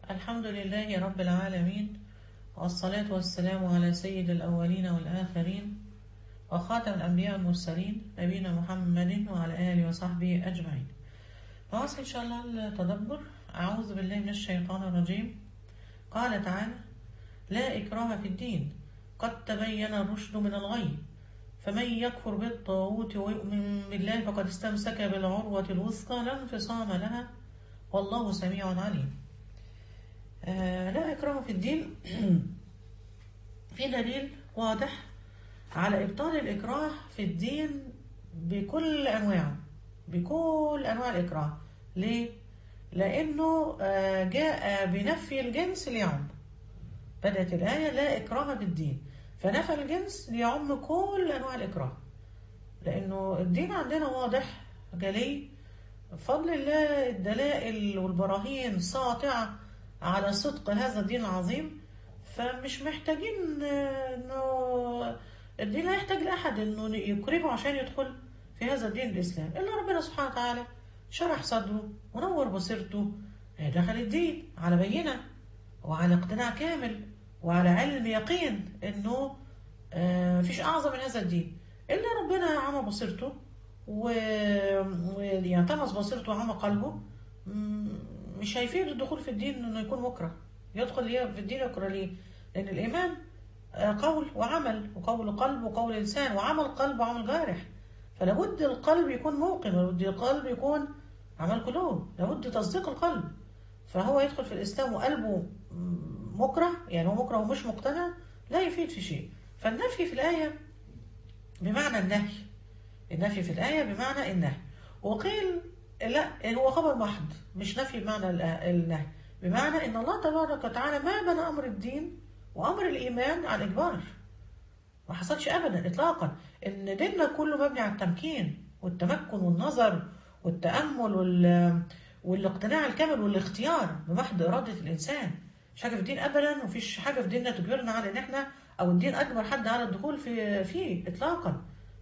الحمد لله رب العالمين والصلاة والسلام على سيد الأولين والآخرين وخاتم الأنبياء والمرسلين نبينا محمد وعلى آله وصحبه أجمعين نواصل إن شاء الله التدبر أعوذ بالله من الشيطان الرجيم قال تعالى لا إكراه في الدين قد تبين الرشد من الغي فمن يكفر بالطاغوت ويؤمن بالله فقد استمسك بالعروة الوثقى لا انفصام لها والله سميع عليم آه لا إكراه في الدين في دليل واضح على إبطال الإكراه في الدين بكل أنواعه بكل أنواع الإكراه ليه؟ لأنه آه جاء بنفي الجنس ليعم بدأت الآية لا إكراه في الدين فنفى الجنس ليعم كل أنواع الإكراه لأنه الدين عندنا واضح جلي بفضل الله الدلائل والبراهين ساطعة على صدق هذا الدين العظيم فمش محتاجين انه الدين لا يحتاج لاحد انه يكرهه عشان يدخل في هذا الدين الاسلام الا ربنا سبحانه وتعالى شرح صدره ونور بصيرته دخل الدين على بينه وعلى اقتناع كامل وعلى علم يقين انه مفيش اعظم من هذا الدين الا ربنا عمى بصيرته ويعني طمس بصيرته وعمى قلبه مش هيفيد الدخول في الدين انه يكون مكره يدخل في الدين يكره ليه لان الايمان قول وعمل وقول قلب وقول لسان وعمل قلب وعمل جارح فلابد القلب يكون موقن ولابد القلب يكون عمل قلوب لابد تصديق القلب فهو يدخل في الاسلام وقلبه مكره يعني هو مكره ومش مقتنع لا يفيد في شيء فالنفي في الايه بمعنى النهي النفي في الايه بمعنى النهي وقيل لا هو خبر محض مش نفي بمعنى النهي بمعنى ان الله تبارك وتعالى ما بنى امر الدين وامر الايمان على الاجبار ما حصلش ابدا اطلاقا ان ديننا كله مبني على التمكين والتمكن والنظر والتامل وال والاقتناع الكامل والاختيار بمحض اراده الانسان مش حاجه في الدين ابدا ومفيش حاجه في ديننا تجبرنا على ان احنا او الدين اجبر حد على الدخول في فيه اطلاقا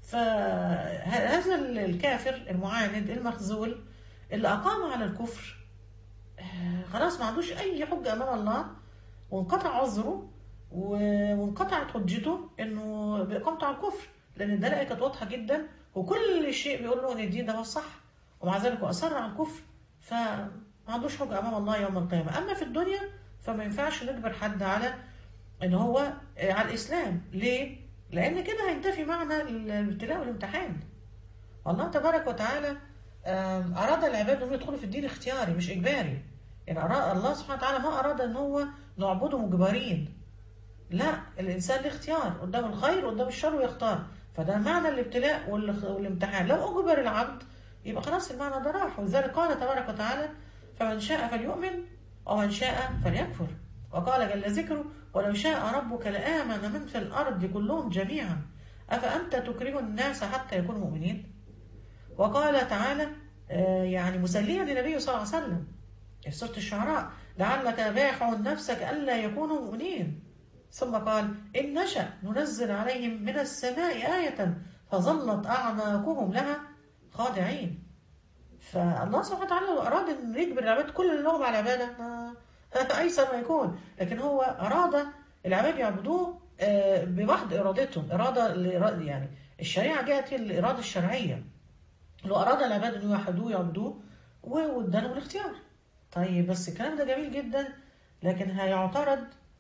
فهذا الكافر المعاند المخذول اللي أقام على الكفر خلاص ما عندوش أي حجة أمام الله وانقطع عذره وانقطعت حجته إنه بإقامته على الكفر لأن الدلائل كانت واضحة جدا وكل شيء بيقول له إن الدين ده هو الصح ومع ذلك هو أصر على الكفر فما عندوش حجة أمام الله يوم القيامة أما في الدنيا فما ينفعش نجبر حد على إن هو على الإسلام ليه؟ لأن كده هينتفي معنى الابتلاء والامتحان الله تبارك وتعالى أراد العباد أنهم يدخلوا في الدين اختياري مش إجباري يعني أراد الله سبحانه وتعالى ما أراد أن هو نعبده مجبرين لا الإنسان له اختيار قدام الخير وقدام الشر ويختار فده معنى الابتلاء والامتحان لو أجبر العبد يبقى خلاص المعنى ده راح ولذلك قال تبارك وتعالى فمن شاء فليؤمن ومن شاء فليكفر وقال جل ذكره ولو شاء ربك لآمن من في الأرض كلهم جميعا أفأنت تكره الناس حتى يكونوا مؤمنين وقال تعالى يعني مسليا للنبي صلى الله عليه وسلم في سورة الشعراء لعلك باخع نفسك ألا يكونوا مؤمنين ثم قال إن نشأ ننزل عليهم من السماء آية فظلت أعناقهم لها خاضعين فالله سبحانه وتعالى أراد أن يجبر العباد كل اللي لهم على العبادة أيسر ما يكون لكن هو أراد العباد يعبدوه بمحض إرادتهم إرادة يعني الشريعة جاءت الإرادة الشرعية لو أراد العباد أن يوحدوه يعبدوه وادالهم الاختيار طيب بس الكلام ده جميل جدا لكن هيعترض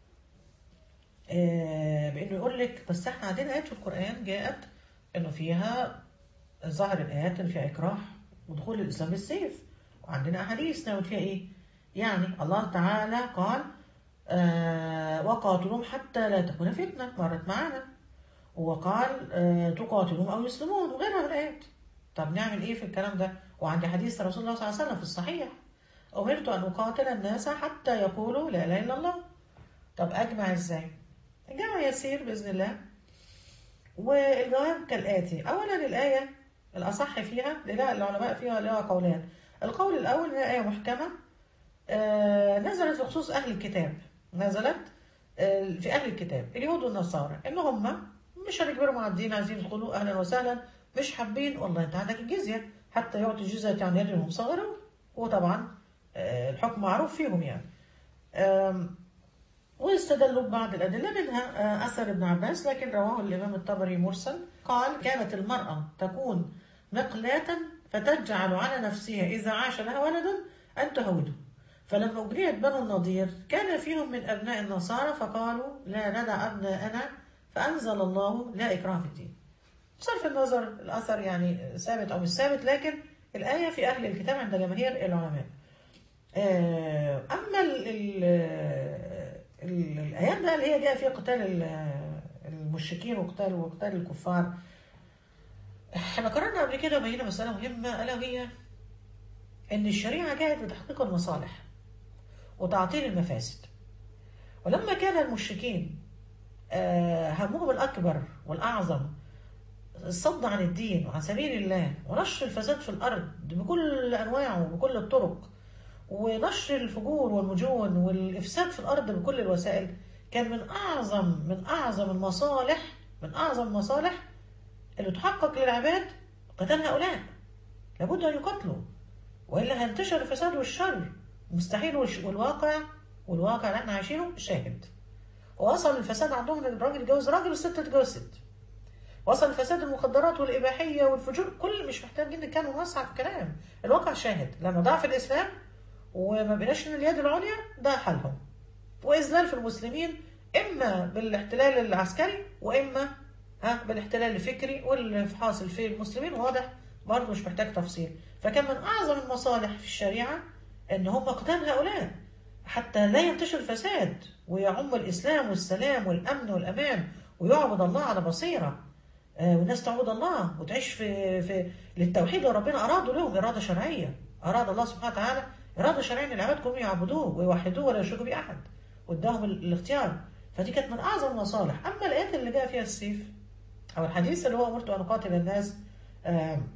بأنه يقول لك بس احنا عندنا آيات في القرآن جاءت أنه فيها ظهر الآيات اللي فيها إكراه ودخول الإسلام بالسيف وعندنا أحاديث نقول فيها إيه يعني الله تعالى قال آه وقاتلهم حتى لا تكون فتنة مرت معانا وقال آه تقاتلهم أو يسلمون وغيرها من الآيات طب نعمل إيه في الكلام ده وعند حديث رسول الله صلى الله عليه وسلم في الصحيح أمرت أن أقاتل الناس حتى يقولوا لا إله إلا الله طب أجمع إزاي الجمع يسير بإذن الله والجواب كالآتي أولا الآية الأصح فيها لا العلماء فيها لها قولان القول الأول هي آية محكمة آه نزلت بخصوص أهل الكتاب نزلت آه في أهل الكتاب اليهود والنصارى إن هم مش هنجبرهم على الدين عايزين يدخلوا أهلا وسهلا مش حابين والله أنت عندك الجزية حتى يعطوا الجزية عن يد وهم صغيرون وطبعا آه الحكم معروف فيهم يعني آم، واستدلوا ببعض الأدلة منها آه، أثر ابن عباس لكن رواه الإمام الطبري مرسل قال كانت المرأة تكون مقلاة فتجعل على نفسها إذا عاش لها ولد أن تهوده فلما أجريت بنو النضير كان فيهم من أبناء النصارى فقالوا لا ندع أبناءنا فأنزل الله لا إكراه في الدين بصرف النظر الأثر يعني ثابت أو مش ثابت لكن الآية في أهل الكتاب عند جماهير العلماء آه، أما ال ال ال الآيات بقى اللي هي جاء فيها قتال ال- المشركين وقتال وقتال الكفار احنا قررنا قبل كده وبينا مسألة مهمة ألا وهي إن الشريعة جاءت لتحقيق المصالح وتعطيل المفاسد ولما كان المشركين آه، همهم الأكبر والأعظم الصد عن الدين وعن سبيل الله ونشر الفساد في الأرض بكل أنواعه وبكل الطرق ونشر الفجور والمجون والإفساد في الأرض بكل الوسائل كان من أعظم من أعظم المصالح من أعظم المصالح اللي تحقق للعباد قتال هؤلاء لابد أن يقتلوا وإلا هينتشر الفساد والشر مستحيل والش- والواقع والواقع اللي احنا عايشينه شاهد وصل الفساد عندهم ان الراجل يتجوز راجل والست تتجوز ست وصل الفساد المخدرات والإباحية والفجور كل مش محتاجين نتكلم ونوسع في الكلام الواقع شاهد لما ضعف الإسلام وما بقيناش من اليد العليا ده حالهم وإذلال في المسلمين إما بالاحتلال العسكري وإما ها بالاحتلال الفكري واللي حاصل في المسلمين واضح برضه مش محتاج تفصيل فكان من أعظم المصالح في الشريعة إن هم قتال هؤلاء حتى لا ينتشر الفساد ويعم الإسلام والسلام والأمن والأمان ويعبد الله على بصيرة آه، والناس تعبد الله وتعيش في في للتوحيد وربنا أرادوا لهم إرادة شرعية أراد الله سبحانه وتعالى إرادة شرعية إن العباد كلهم يعبدوه ويوحدوه ولا يشركوا به أحد واداهم ال- الاختيار فدي كانت من أعظم المصالح أما الآيات اللي جاء فيها السيف أو الحديث اللي هو أمرت أن أقاتل الناس آم،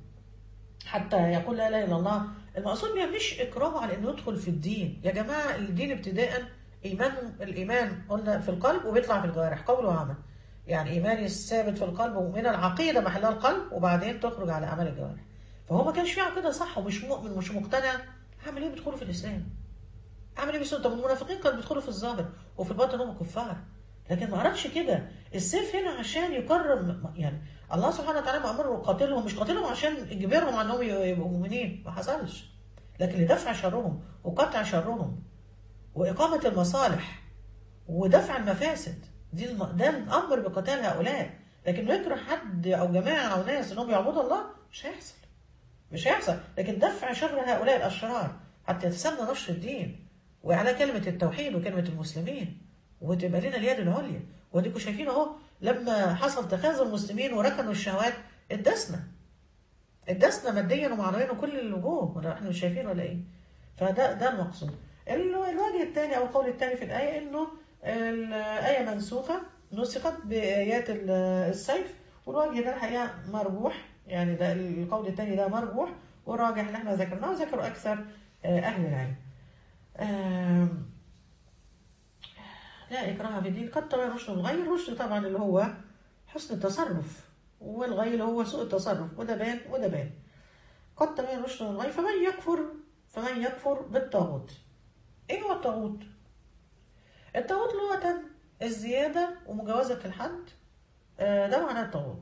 حتى يقول لا اله الا الله المقصود بيها مش اكراه على انه يدخل في الدين يا جماعه الدين ابتداء ايمان الايمان قلنا في القلب وبيطلع في الجوارح قول وعمل يعني ايمان الثابت في القلب ومن العقيده محلها القلب وبعدين تخرج على اعمال الجوارح فهو ما كانش فيه عقيده صح ومش مؤمن مش مقتنع اعمل ايه بيدخلوا في الاسلام اعمل ايه بيسوء طب المنافقين كانوا بيدخلوا في الظاهر وفي الباطن هم كفار لكن ما عرفش كده السيف هنا عشان يكرم يعني الله سبحانه وتعالى ما امره قاتلهم مش قاتلهم عشان يجبرهم على انهم يبقوا مؤمنين ما حصلش لكن لدفع شرهم وقطع شرهم واقامه المصالح ودفع المفاسد دي الم... ده الامر بقتال هؤلاء لكن إنه يكره حد او جماعه او ناس انهم يعبدوا الله مش هيحصل مش هيحصل لكن دفع شر هؤلاء الاشرار حتى يتسنى نشر الدين وعلى كلمه التوحيد وكلمه المسلمين وتبقى لنا اليد العليا وديكوا شايفين اهو لما حصل تخاذل المسلمين وركنوا الشهوات ادسنا ادسنا ماديا ومعنويا وكل الوجوه ولا احنا مش شايفين ولا ايه فده ده المقصود ال- الوجه الثاني او القول الثاني في الايه انه الايه منسوخه نسخت بايات ال- السيف والوجه ده الحقيقه مرجوح يعني ده القول الثاني ده مرجوح والراجح اللي احنا ذكرناه ذكروا اكثر آه، اهل العلم آم، لا إكراه في الدين قد تبين رشد الغي الرشد طبعا اللي هو حسن التصرف والغي اللي هو سوء التصرف وده بان وده بان قد تبين رشد الغي فمن يكفر فمن يكفر بالطاغوت ايه هو الطاغوت؟ الطاغوت لغة الزيادة ومجاوزة الحد آه، ده معناه الطاغوت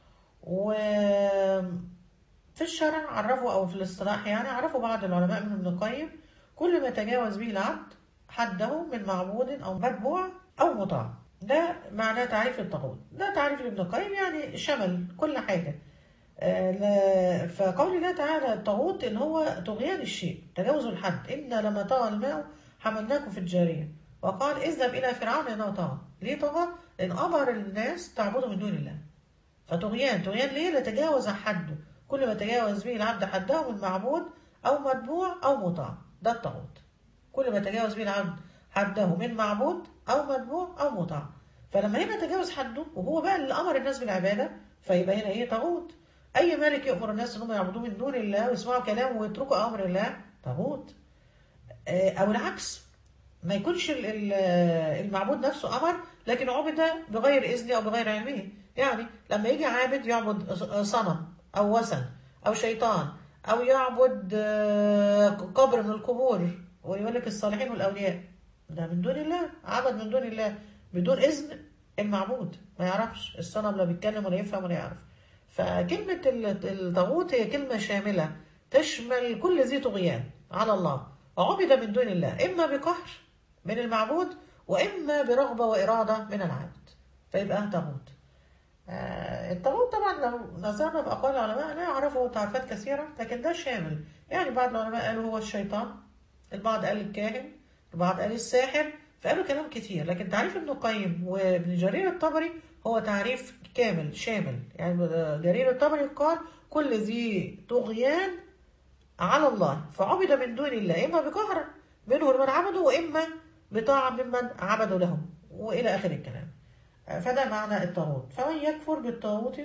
وفي الشرع عرفوا او في الاصطلاح يعني عرفوا بعض العلماء من ابن القيم كل ما تجاوز به العبد حده من معبود او متبوع او مطاع ده معناه تعريف الطاغوت ده تعريف لابن القيم يعني شمل كل حاجه آه، لا- فقول الله تعالى الطاغوت ان هو طغيان الشيء تجاوز الحد ان لما طغى الماء حملناكم في الجاريه وقال اذهب الى فرعون انه طغى ليه طغى؟ لان امر الناس تعبدوا من دون الله فطغيان طغيان ليه لتجاوز حده كل ما تجاوز به العبد حده من معبود او متبوع او مطاع ده الطاغوت كل ما تجاوز به العبد حده من معبود او متبوع او مطاع فلما هنا تجاوز حده وهو بقى اللي امر الناس بالعباده فيبقى هنا ايه طاغوت اي ملك يامر الناس انهم يعبدوه من دون الله ويسمعوا كلامه ويتركوا امر الله طاغوت آه، او العكس ما يكونش ال- ال- المعبود نفسه امر لكن عبد بغير اذنه او بغير علمه يعني لما يجي عابد يعبد صنم او وثن او شيطان او يعبد آه، قبر من القبور ويقول لك الصالحين والاولياء ده من دون الله عبد من دون الله بدون إذن المعبود ما يعرفش الصنم لا بيتكلم ولا يفهم ولا يعرف فكلمة ال- الطاغوت هي كلمة شاملة تشمل كل ذي طغيان على الله وعبد من دون الله إما بقهر من المعبود وإما برغبة وإرادة من العبد فيبقى طاغوت آه، الطاغوت طبعا لو نظرنا في أقوال العلماء لا يعرفه تعريفات كثيرة لكن ده شامل يعني بعض العلماء قالوا هو الشيطان البعض قال الكاهن البعض قال الساحر فقالوا كلام كتير لكن تعريف ابن القيم وابن جرير الطبري هو تعريف كامل شامل يعني جرير الطبري قال كل ذي طغيان على الله فعبد من دون الله إما بقهر منه لمن عبده وإما بطاعة ممن عبدوا لهم وإلى آخر الكلام فده معنى الطاغوت فمن يكفر بالطاغوت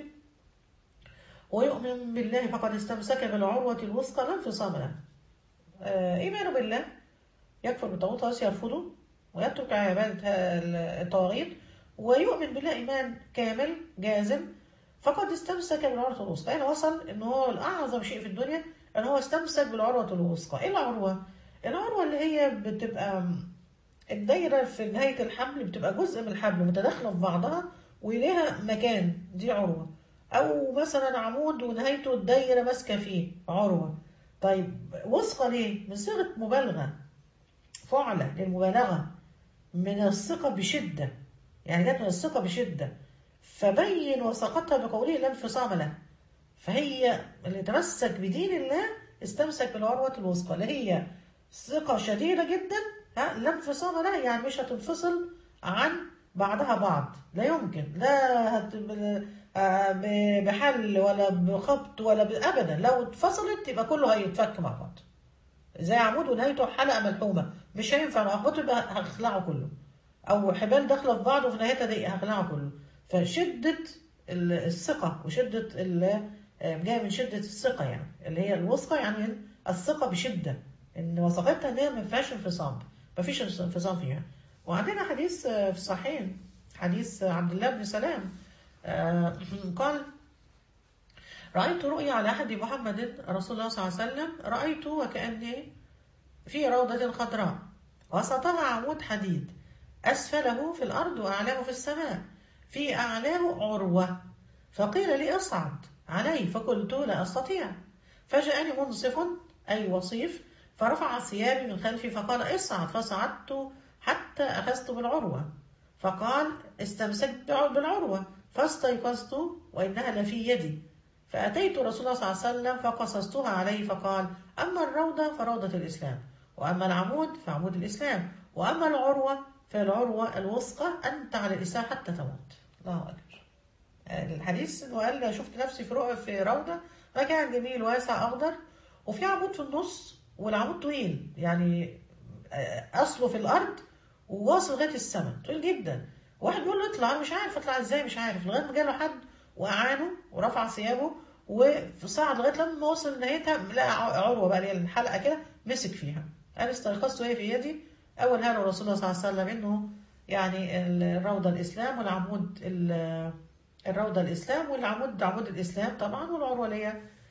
ويؤمن بالله فقد استمسك بالعروة الوثقى لا انفصام له آه، إيمانه بالله يكفر بالطاغوت خلاص يرفضه ويترك عبادة الطواغيت ويؤمن بالله إيمان كامل جازم فقد استمسك بالعروة الوثقى يعني وصل إن هو الأعظم شيء في الدنيا إن هو استمسك بالعروة الوثقى إيه العروة؟ العروة اللي هي بتبقى الدايرة في نهاية الحبل بتبقى جزء من الحبل متداخلة في بعضها وليها مكان دي عروة أو مثلا عمود ونهايته الدايرة ماسكة فيه عروة طيب وثقة ليه؟ من صيغة مبالغة فعلة للمبالغة من الثقة بشدة يعني جت من الثقة بشدة فبين وثقتها بقوله لا انفصام له فهي اللي تمسك بدين الله استمسك بالعروة الوثقى اللي هي ثقة شديدة جدا ها لا انفصام لها يعني مش هتنفصل عن بعضها بعض لا يمكن لا هت... آه، ب- بحل ولا بخبط ولا ب... ابدا لو اتفصلت يبقى كله هيتفك مع بعض زي عمود ونهايته حلقه ملحومه مش هينفع لو اخبطه يبقى هخلعه كله او حبال داخله في بعض وفي نهايتها دي هخلعه كله فشده ال- الثقه وشده ال- آه، جايه من شده الثقه يعني اللي هي الوثقه يعني الثقه بشده ان وثقتها ان هي ما فيهاش انفصام ما فيش انفصام فيها وعندنا حديث آه، في الصحيحين حديث آه، عبد الله بن سلام آه، قال رأيت رؤيا على أحد محمد رسول الله صلى الله عليه وسلم رأيت وكأني في روضة خضراء وسطها عمود حديد أسفله في الأرض وأعلاه في السماء في أعلاه عروة فقيل لي اصعد عليه فقلت لا أستطيع فجاءني منصف أي وصيف فرفع ثيابي من خلفي فقال اصعد فصعدت حتى أخذت بالعروة فقال استمسكت بالعروة فاستيقظت وإنها لفي يدي فأتيت رسول الله صلى الله عليه وسلم فقصصتها عليه فقال أما الروضة فروضة الإسلام وأما العمود فعمود الإسلام وأما العروة فالعروة الوثقى أنت على الإسلام حتى تموت الله أكبر الحديث إنه قال شفت نفسي في رؤى في روضة مكان جميل واسع أخضر وفي عمود في النص والعمود طويل يعني أصله في الأرض وواصل لغاية السماء طويل جدا واحد بيقول له اطلع انا مش عارف اطلع ازاي مش عارف لغايه ما جاله حد واعانه ورفع ثيابه وصعد لغايه لما وصل لنهايتها لقى عروه بقى اللي هي الحلقه كده مسك فيها انا استيقظت وهي في يدي اول هذا رسول الله صلى الله عليه وسلم انه يعني الروضه الاسلام والعمود الروضه الاسلام والعمود عمود الاسلام طبعا والعروه اللي هي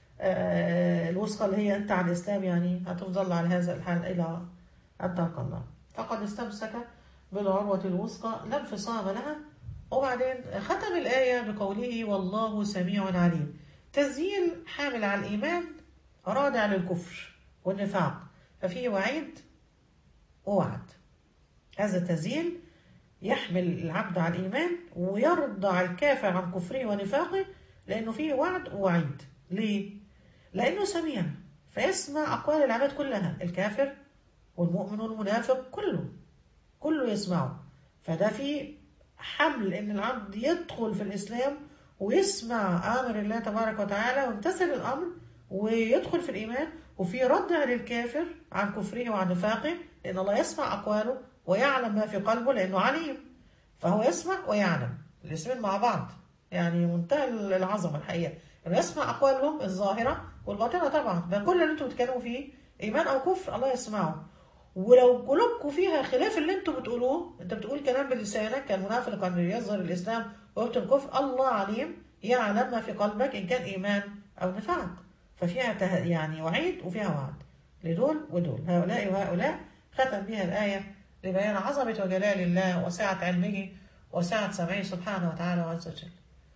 الوثقى اللي هي انت على الاسلام يعني هتفضل على هذا الحال الى ان تلقى الله فقد استمسك بالعروة الوثقى لا انفصام لها وبعدين ختم الآية بقوله والله سميع عليم تزيين حامل على الإيمان رادع للكفر والنفاق ففيه وعيد ووعد هذا التزيين يحمل العبد على الإيمان ويرضع الكافر عن كفره ونفاقه لأنه فيه وعد ووعيد ليه؟ لأنه سميع فيسمع أقوال العباد كلها الكافر والمؤمن والمنافق كله كله يسمعه فده في حمل ان العبد يدخل في الاسلام ويسمع امر الله تبارك وتعالى ويمتثل الامر ويدخل في الايمان وفي ردع للكافر عن كفره وعن نفاقه لان الله يسمع اقواله ويعلم ما في قلبه لانه عليم فهو يسمع ويعلم الاسمين مع بعض يعني منتهى العظمه الحقيقه انه يسمع اقوالهم الظاهره والباطنه طبعا ده كل اللي انتم بتتكلموا فيه ايمان او كفر الله يسمعه ولو قلوبكم فيها خلاف اللي انتوا بتقولوه انت بتقول كلام بلسانك كالمنافق ان يظهر الاسلام ويبطن الكفر الله عليم يعلم ما في قلبك ان كان ايمان او نفاق ففيها يعني وعيد وفيها وعد لدول ودول هؤلاء وهؤلاء ختم بها الايه لبيان عظمة وجلال الله وسعة علمه وسعة سمعه سبحانه وتعالى عز وجل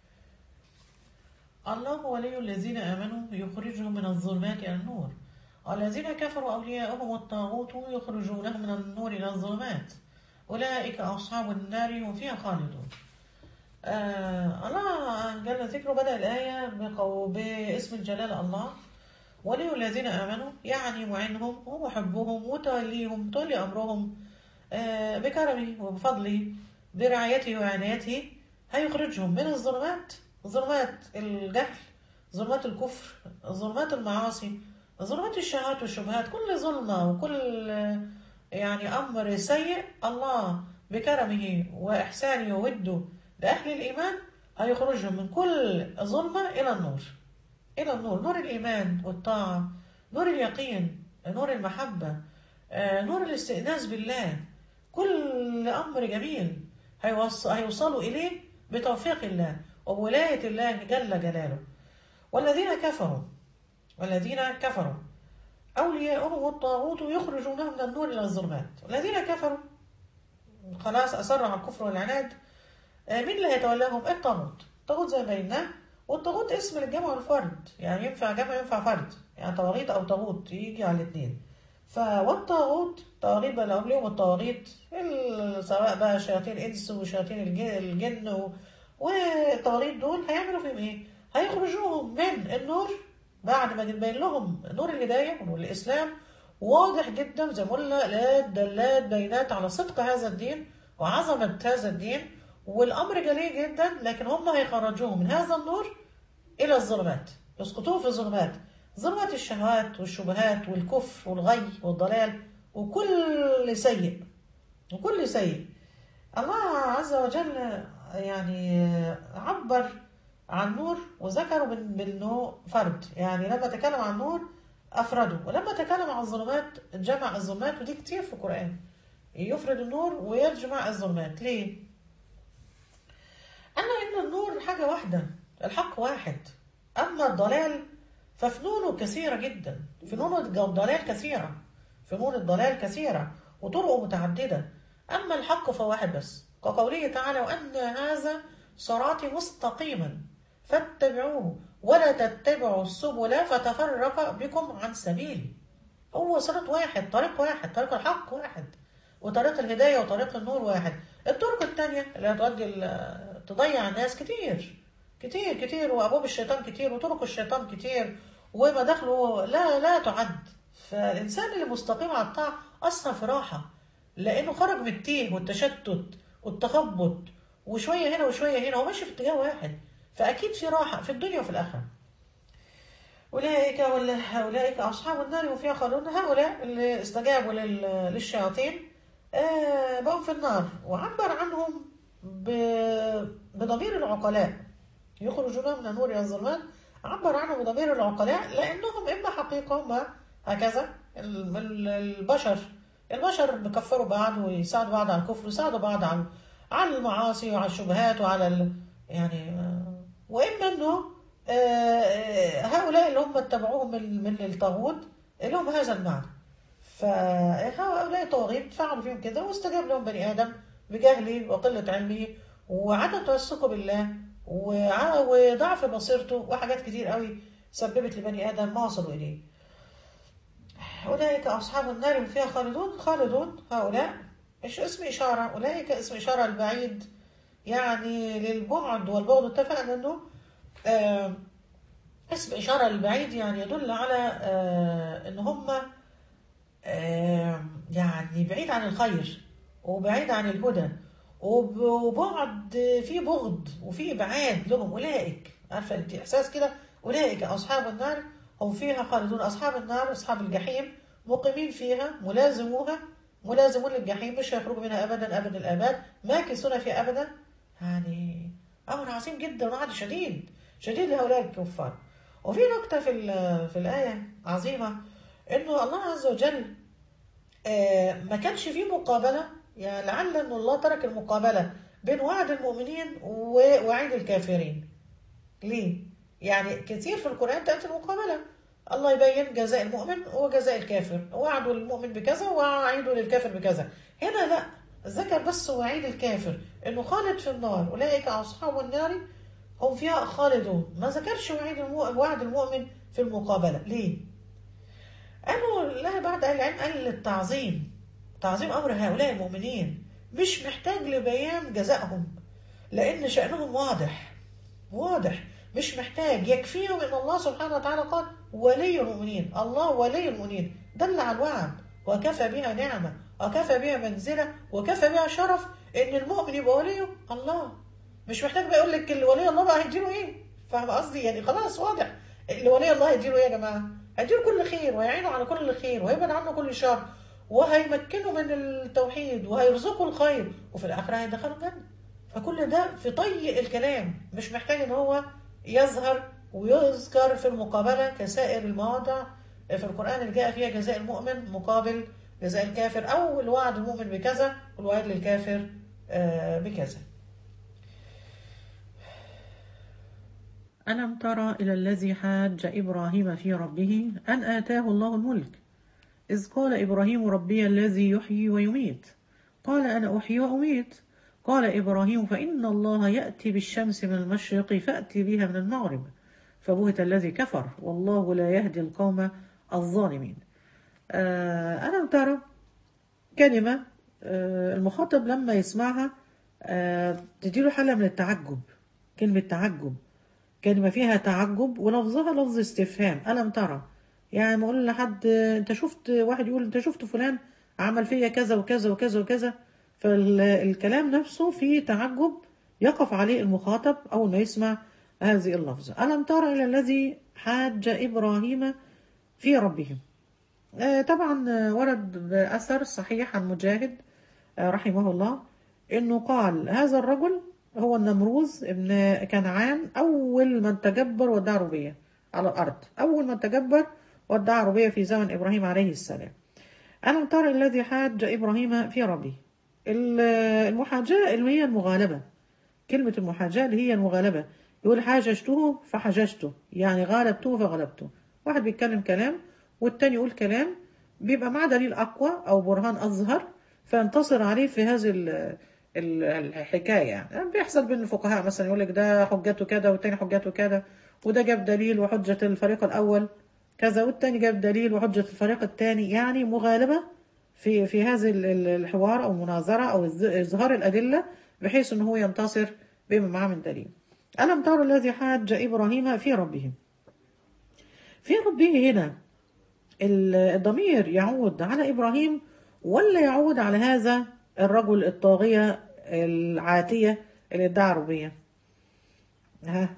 الله ولي الذين آمنوا يخرجهم من الظلمات إلى النور والذين كفروا أولياءهم الطاغوت يخرجونهم من النور إلى الظلمات أولئك أصحاب النار هم فيها خالدون آه الله جل ذكره بدأ الآية بقو باسم الجلال الله ولي الذين آمنوا يعني معينهم ومحبهم وتوليهم متولي أمرهم آه بكرمه وبفضله برعايته وعنايته هيخرجهم من الظلمات ظلمات الجهل ظلمات الكفر ظلمات المعاصي ظلمات الشهوات والشبهات كل ظلمة وكل آه، يعني أمر سيء الله بكرمه وإحسانه ووده لأهل الإيمان هيخرجهم من كل ظلمة إلى النور إلى النور نور الإيمان والطاعة نور اليقين نور المحبة آه، نور الاستئناس بالله كل أمر جميل هيوص- هيوصلوا إليه بتوفيق الله وبولاية الله جل جلاله والذين كفروا والذين كفروا أولياؤهم الطاغوت يخرجونهم من النور إلى الظلمات الذين كفروا خلاص أصروا على الكفر والعناد آه، مين اللي هيتولاهم الطاغوت الطاغوت زي ما بيناه والطاغوت اسم للجمع والفرد يعني ينفع جمع ينفع فرد يعني طواغيت او طاغوت يجي على الاثنين ف والطاغوت طواغيت بقى لهم ليهم الطواغيت ال- سواء بقى شياطين الانس وشياطين الج- الجن و- والطواغيت دول هيعملوا فيهم ايه؟ هيخرجوهم من النور بعد ما تبين لهم نور الهدايه ونور الاسلام واضح جدا زي ما قلنا لا دلات بينات على صدق هذا الدين وعظمه هذا الدين والامر جلي جدا لكن هم هيخرجوهم من هذا النور الى الظلمات يسقطوه في الظلمات ظلمات الشهوات والشبهات والكفر والغي والضلال وكل سيء وكل سيء الله عز وجل يعني عبر عن نور وذكره بال- بانه فرد يعني لما تكلم عن نور افرده ولما تكلم عن الظلمات جمع الظلمات ودي كتير في القران يفرد النور ويجمع الظلمات ليه أما إن النور حاجة واحدة الحق واحد أما الضلال ففنونه كثيرة جدا فنون الضلال كثيرة فنون الضلال كثيرة وطرقه متعددة أما الحق فواحد بس كقوله تعالى وأن هذا صراطي مستقيما فاتبعوه ولا تتبعوا السبل فتفرق بكم عن سبيلي هو صراط واحد طريق واحد طريق الحق واحد وطريق الهداية وطريق النور واحد الطرق التانية اللي هتؤدي ال- تضيع الناس كتير كتير كتير وأبواب الشيطان كتير وطرق الشيطان كتير ومداخله لا لا تعد فالإنسان اللي مستقيم على الطاعة أصلا في راحة لأنه خرج من التيه والتشتت والتخبط وشوية هنا وشوية هنا هو ماشي في اتجاه واحد فأكيد في راحة في الدنيا وفي الآخرة أولئك ولا أولئك أصحاب النار هم فيها خالدون هؤلاء اللي استجابوا لل- للشياطين آه، بقوا في النار وعبر عنهم ب- بضمير العقلاء يخرجون من النور إلى الظلمات عبر عنهم بضمير العقلاء لأنهم إما حقيقة هم هكذا ال- ال- البشر البشر بيكفروا بعض ويساعدوا بعض على الكفر ويساعدوا بعض على على المعاصي وعلى الشبهات وعلى ال... يعني آه، وإما إنه آه، آه، هؤلاء اللي هم اتبعوهم من من الطاغوت لهم هذا المعنى فهؤلاء طواغيت فعلوا فيهم كده واستجاب لهم بني ادم بجهله وقله علمه وعدم تمسكه بالله وع- وضعف بصيرته وحاجات كتير قوي سببت لبني ادم ما وصلوا اليه. اولئك اصحاب النار هم فيها خالدون خالدون هؤلاء مش اسم اشاره اولئك اسم اشاره البعيد يعني للبعد والبعد اتفقنا انه آه اسم اشاره للبعيد يعني يدل على آه ان هم آه، يعني بعيد عن الخير وبعيد عن الهدى وب- وبعد في بغض وفي ابعاد لهم اولئك عارفه انت احساس كده اولئك اصحاب النار هم فيها خالدون اصحاب النار اصحاب الجحيم مقيمين فيها ملازموها ملازمون للجحيم مش هيخرجوا منها ابدا ابد الاباد ماكثون فيها ابدا يعني امر عظيم جدا وعد شديد شديد لهؤلاء الكفار وفي نكته في ال- في الايه عظيمه انه الله عز وجل آه، ما كانش فيه مقابله يعني لعل ان الله ترك المقابله بين وعد المؤمنين ووعيد الكافرين ليه؟ يعني كتير في القرآن تأتي المقابلة الله يبين جزاء المؤمن وجزاء الكافر وعده للمؤمن بكذا ووعيده للكافر بكذا هنا لا ذكر بس وعيد الكافر انه خالد في النار اولئك اصحاب النار هم فيها خالدون ما ذكرش وعيد المو... وعد المؤمن في المقابله ليه قالوا لا بعد اهل العلم قال للتعظيم تعظيم امر هؤلاء المؤمنين مش محتاج لبيان جزائهم لان شانهم واضح واضح مش محتاج يكفيهم ان الله سبحانه وتعالى قال ولي المؤمنين الله ولي المؤمنين دل على الوعد وكفى بها نعمه وكفى بها منزله وكفى بها شرف ان المؤمن يبقى وليه الله مش محتاج بقى يقول لك اللي ولي الله بقى هيديله ايه فاهم قصدي يعني خلاص واضح اللي ولي الله هيديله ايه يا جماعه هيديله كل خير ويعينه على كل خير وهيبعد عنه كل شر وهيمكنه من التوحيد وهيرزقه الخير وفي الاخره هيدخله الجنه فكل ده في طي الكلام مش محتاج ان هو يظهر ويذكر في المقابله كسائر المواضع في القران اللي جاء فيها جزاء المؤمن مقابل جزاء الكافر او الوعد المؤمن بكذا والوعد للكافر آه، بكذا ألم تر إلى الذي حاج إبراهيم في ربه أن آتاه الله الملك إذ قال إبراهيم ربي الذي يحيي ويميت قال أنا أحيي وأميت قال إبراهيم فإن الله يأتي بالشمس من المشرق فأتي بها من المغرب فبهت الذي كفر والله لا يهدي القوم الظالمين آه ألم ترى كلمة آه المخاطب لما يسمعها آه تديله حالة من التعجب كلمة تعجب كلمة فيها تعجب ولفظها لفظ استفهام ألم ترى يعني ما أقول لحد أنت شفت واحد يقول أنت شفت فلان عمل فيا كذا وكذا وكذا وكذا فالكلام نفسه فيه تعجب يقف عليه المخاطب أول ما يسمع هذه اللفظة ألم ترى إلى الذي حاج إبراهيم في ربه آه، طبعا آه، ورد بأثر صحيح عن مجاهد آه، رحمه الله انه قال هذا الرجل هو النمروز ابن كنعان اول من تجبر وادعى ربوبيه على الارض اول من تجبر وادعى ربوبيه في زمن ابراهيم عليه السلام الم تر الذي حاج ابراهيم في ربه ال- المحاجاه اللي هي المغالبه كلمه المحاجاه اللي هي المغالبه يقول حاججته فحججته يعني غالبته فغلبته واحد بيتكلم كلام والتاني يقول كلام بيبقى معاه دليل اقوى او برهان اظهر فينتصر عليه في هذه ال- ال- الحكايه يعني بيحصل بين الفقهاء مثلا يقول لك ده حجته كذا والتاني حجته كذا وده جاب دليل وحجه الفريق الاول كذا والتاني جاب دليل وحجه الفريق الثاني يعني مغالبه في في هذا ال- ال- الحوار او المناظره او الز- اظهار الادله بحيث ان هو ينتصر بما معاه من دليل الم ترى الذي حاج ابراهيم في ربه في ربه هنا ال- الضمير يعود على إبراهيم ولا يعود على هذا الرجل الطاغية العاتية اللي ادعى ربية ها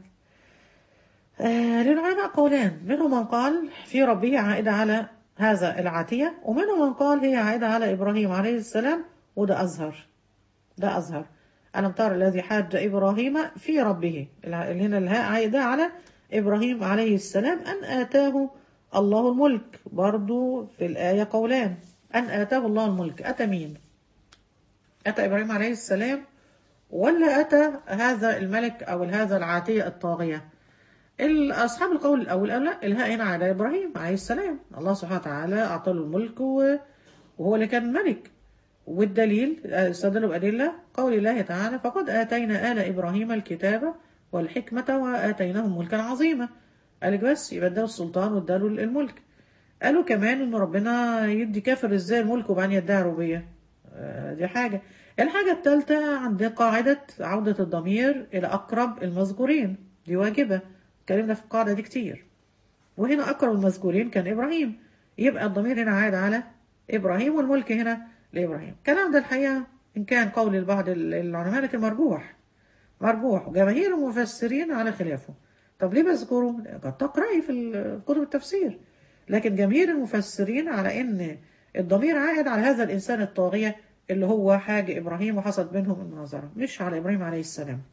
آه للعلماء قولان منهم من قال في ربه عائدة على هذا العاتية ومنهم من قال هي عائدة على إبراهيم عليه السلام وده أظهر ده أظهر ألم ترى الذي حاج إبراهيم في ربه الع- اللي هنا الهاء عائدة على إبراهيم عليه السلام أن آتاه الله الملك برضو في الآية قولان أن آتاه الله الملك أتى مين أتى إبراهيم عليه السلام ولا أتى هذا الملك أو هذا العاتية الطاغية ال- أصحاب القول الأول قالوا لا الهاء هنا على إبراهيم عليه السلام الله سبحانه وتعالى أعطى له الملك و- وهو اللي كان ملك والدليل آه، استدلوا بأدلة قول الله تعالى فقد آتينا آل إبراهيم الكتاب والحكمة وآتيناهم ملكا عظيما قال لك بس يبقى اداله السلطان واداله الملك قالوا كمان ان ربنا يدي كافر ازاي الملك وبعدين يدعي ربوبيه آه، دي حاجه الحاجه الثالثه عند قاعده عوده الضمير الى اقرب المذكورين دي واجبه اتكلمنا في القاعده دي كتير وهنا أقرب المذكورين كان إبراهيم يبقى الضمير هنا عاد على إبراهيم والملك هنا لإبراهيم الكلام ده الحقيقة إن كان قول البعض العلماء لكن مرجوح مرجوح وجماهير المفسرين على خلافه طب ليه بذكره؟ قد تقرأي في ال- كتب التفسير لكن جماهير المفسرين على إن الضمير عائد على هذا الإنسان الطاغية اللي هو حاج إبراهيم وحصلت بينهم المناظرة مش على إبراهيم عليه السلام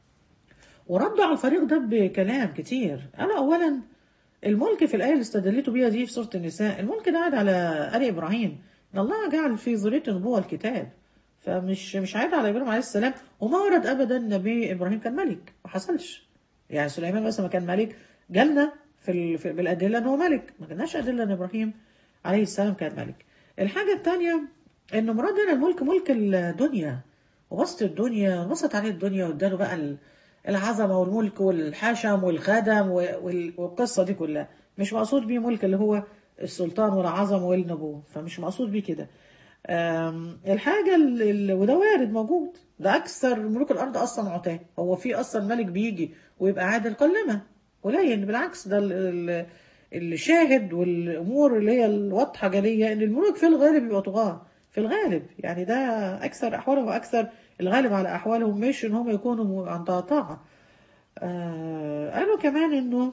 وردوا على الفريق ده بكلام كتير أنا أولا الملك في الآية اللي استدلتوا بيها دي في سورة النساء الملك ده عاد على آل إبراهيم إن الله جعل في ذرية النبوة الكتاب فمش مش عاد على إبراهيم عليه السلام وما ورد أبدا نبي إبراهيم كان ملك ما حصلش يعني سليمان مثلا ما كان ملك جالنا في, ال... في بالأدلة إن هو ملك ما جالناش أدلة إن إبراهيم عليه السلام كان ملك الحاجة الثانية ان مراد هنا الملك ملك الدنيا وبسط الدنيا بسط عليه الدنيا واداله بقى ال- العظمه والملك والحشم والخدم و- وال- والقصه دي كلها مش مقصود بيه ملك اللي هو السلطان والعظمه والنبوه فمش مقصود بيه كده آم، الحاجه اللي وده وارد موجود ده اكثر ملوك الارض اصلا عتاه هو في اصلا ملك بيجي ويبقى عادل قلمه قليل بالعكس ده ال- ال- الشاهد والامور اللي هي الواضحه جليه ان الملوك في الغالب بيبقوا طغاه في الغالب يعني ده اكثر احوالهم واكثر الغالب على احوالهم مش ان هم يكونوا عند طاعه آه قالوا كمان انه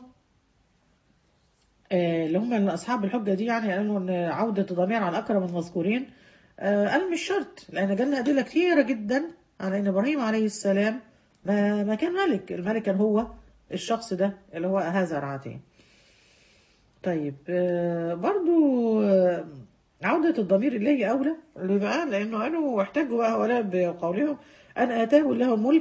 آه، اللي هم اصحاب الحجه دي يعني قالوا ان عوده الضمير على الاكرم المذكورين آه، قال مش شرط لان جالنا ادله كثيره جدا على ان ابراهيم عليه السلام ما ما كان ملك الملك كان هو الشخص ده اللي هو هذا العاتين طيب آه، برضو آه، عودة الضمير إليه أولى اللي بقى لأنه قالوا واحتجوا بقى هؤلاء بقولهم أن آتاه الله الملك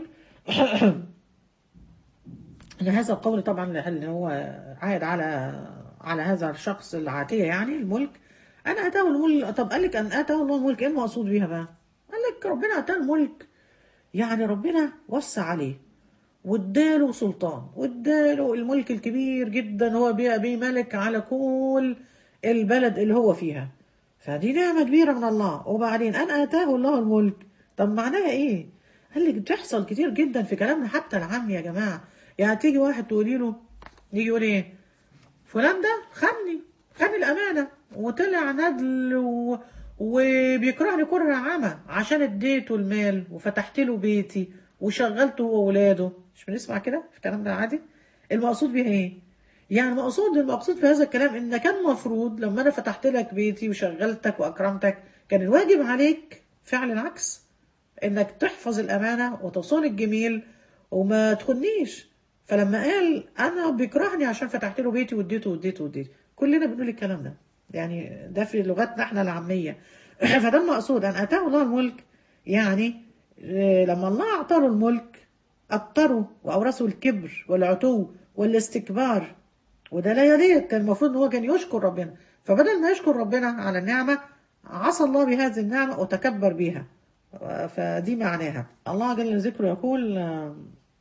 ان هذا القول طبعا اللي هو عائد على على هذا الشخص العاتية يعني الملك انا اتاه الملك طب قال لك ان اتاه الله الملك ايه المقصود بيها بقى قال لك ربنا اتاه الملك يعني ربنا وسع عليه واداله سلطان واداله الملك الكبير جدا هو بقى بيه ملك على كل البلد اللي هو فيها فدي نعمة كبيرة من الله وبعدين أن آتاه الله الملك طب معناها إيه؟ قال لك بتحصل كتير جدا في كلامنا حتى العام يا جماعة يعني تيجي واحد تقولي له يجي يقول إيه؟ فلان ده خاني خان الأمانة وطلع ندل و... وبيكرهني كره عمى عشان اديته المال وفتحت له بيتي وشغلته هو وولاده مش بنسمع كده في الكلام ده عادي المقصود بيها ايه يعني المقصود المقصود في هذا الكلام ان كان مفروض لما انا فتحت لك بيتي وشغلتك واكرمتك كان الواجب عليك فعل العكس انك تحفظ الامانه وتصون الجميل وما تخنيش فلما قال انا بيكرهني عشان فتحت له بيتي واديته واديته واديته كلنا بنقول الكلام ده يعني ده في لغتنا احنا العاميه فده المقصود ان اتاه الله الملك يعني آه، لما الله اعطاه الملك اضطره واورثه الكبر والعتو والاستكبار وده لا يليق كان المفروض ان هو كان يشكر ربنا فبدل ما يشكر ربنا على النعمه عصى الله بهذه النعمه وتكبر بها فدي معناها الله جل ذكره يقول آه،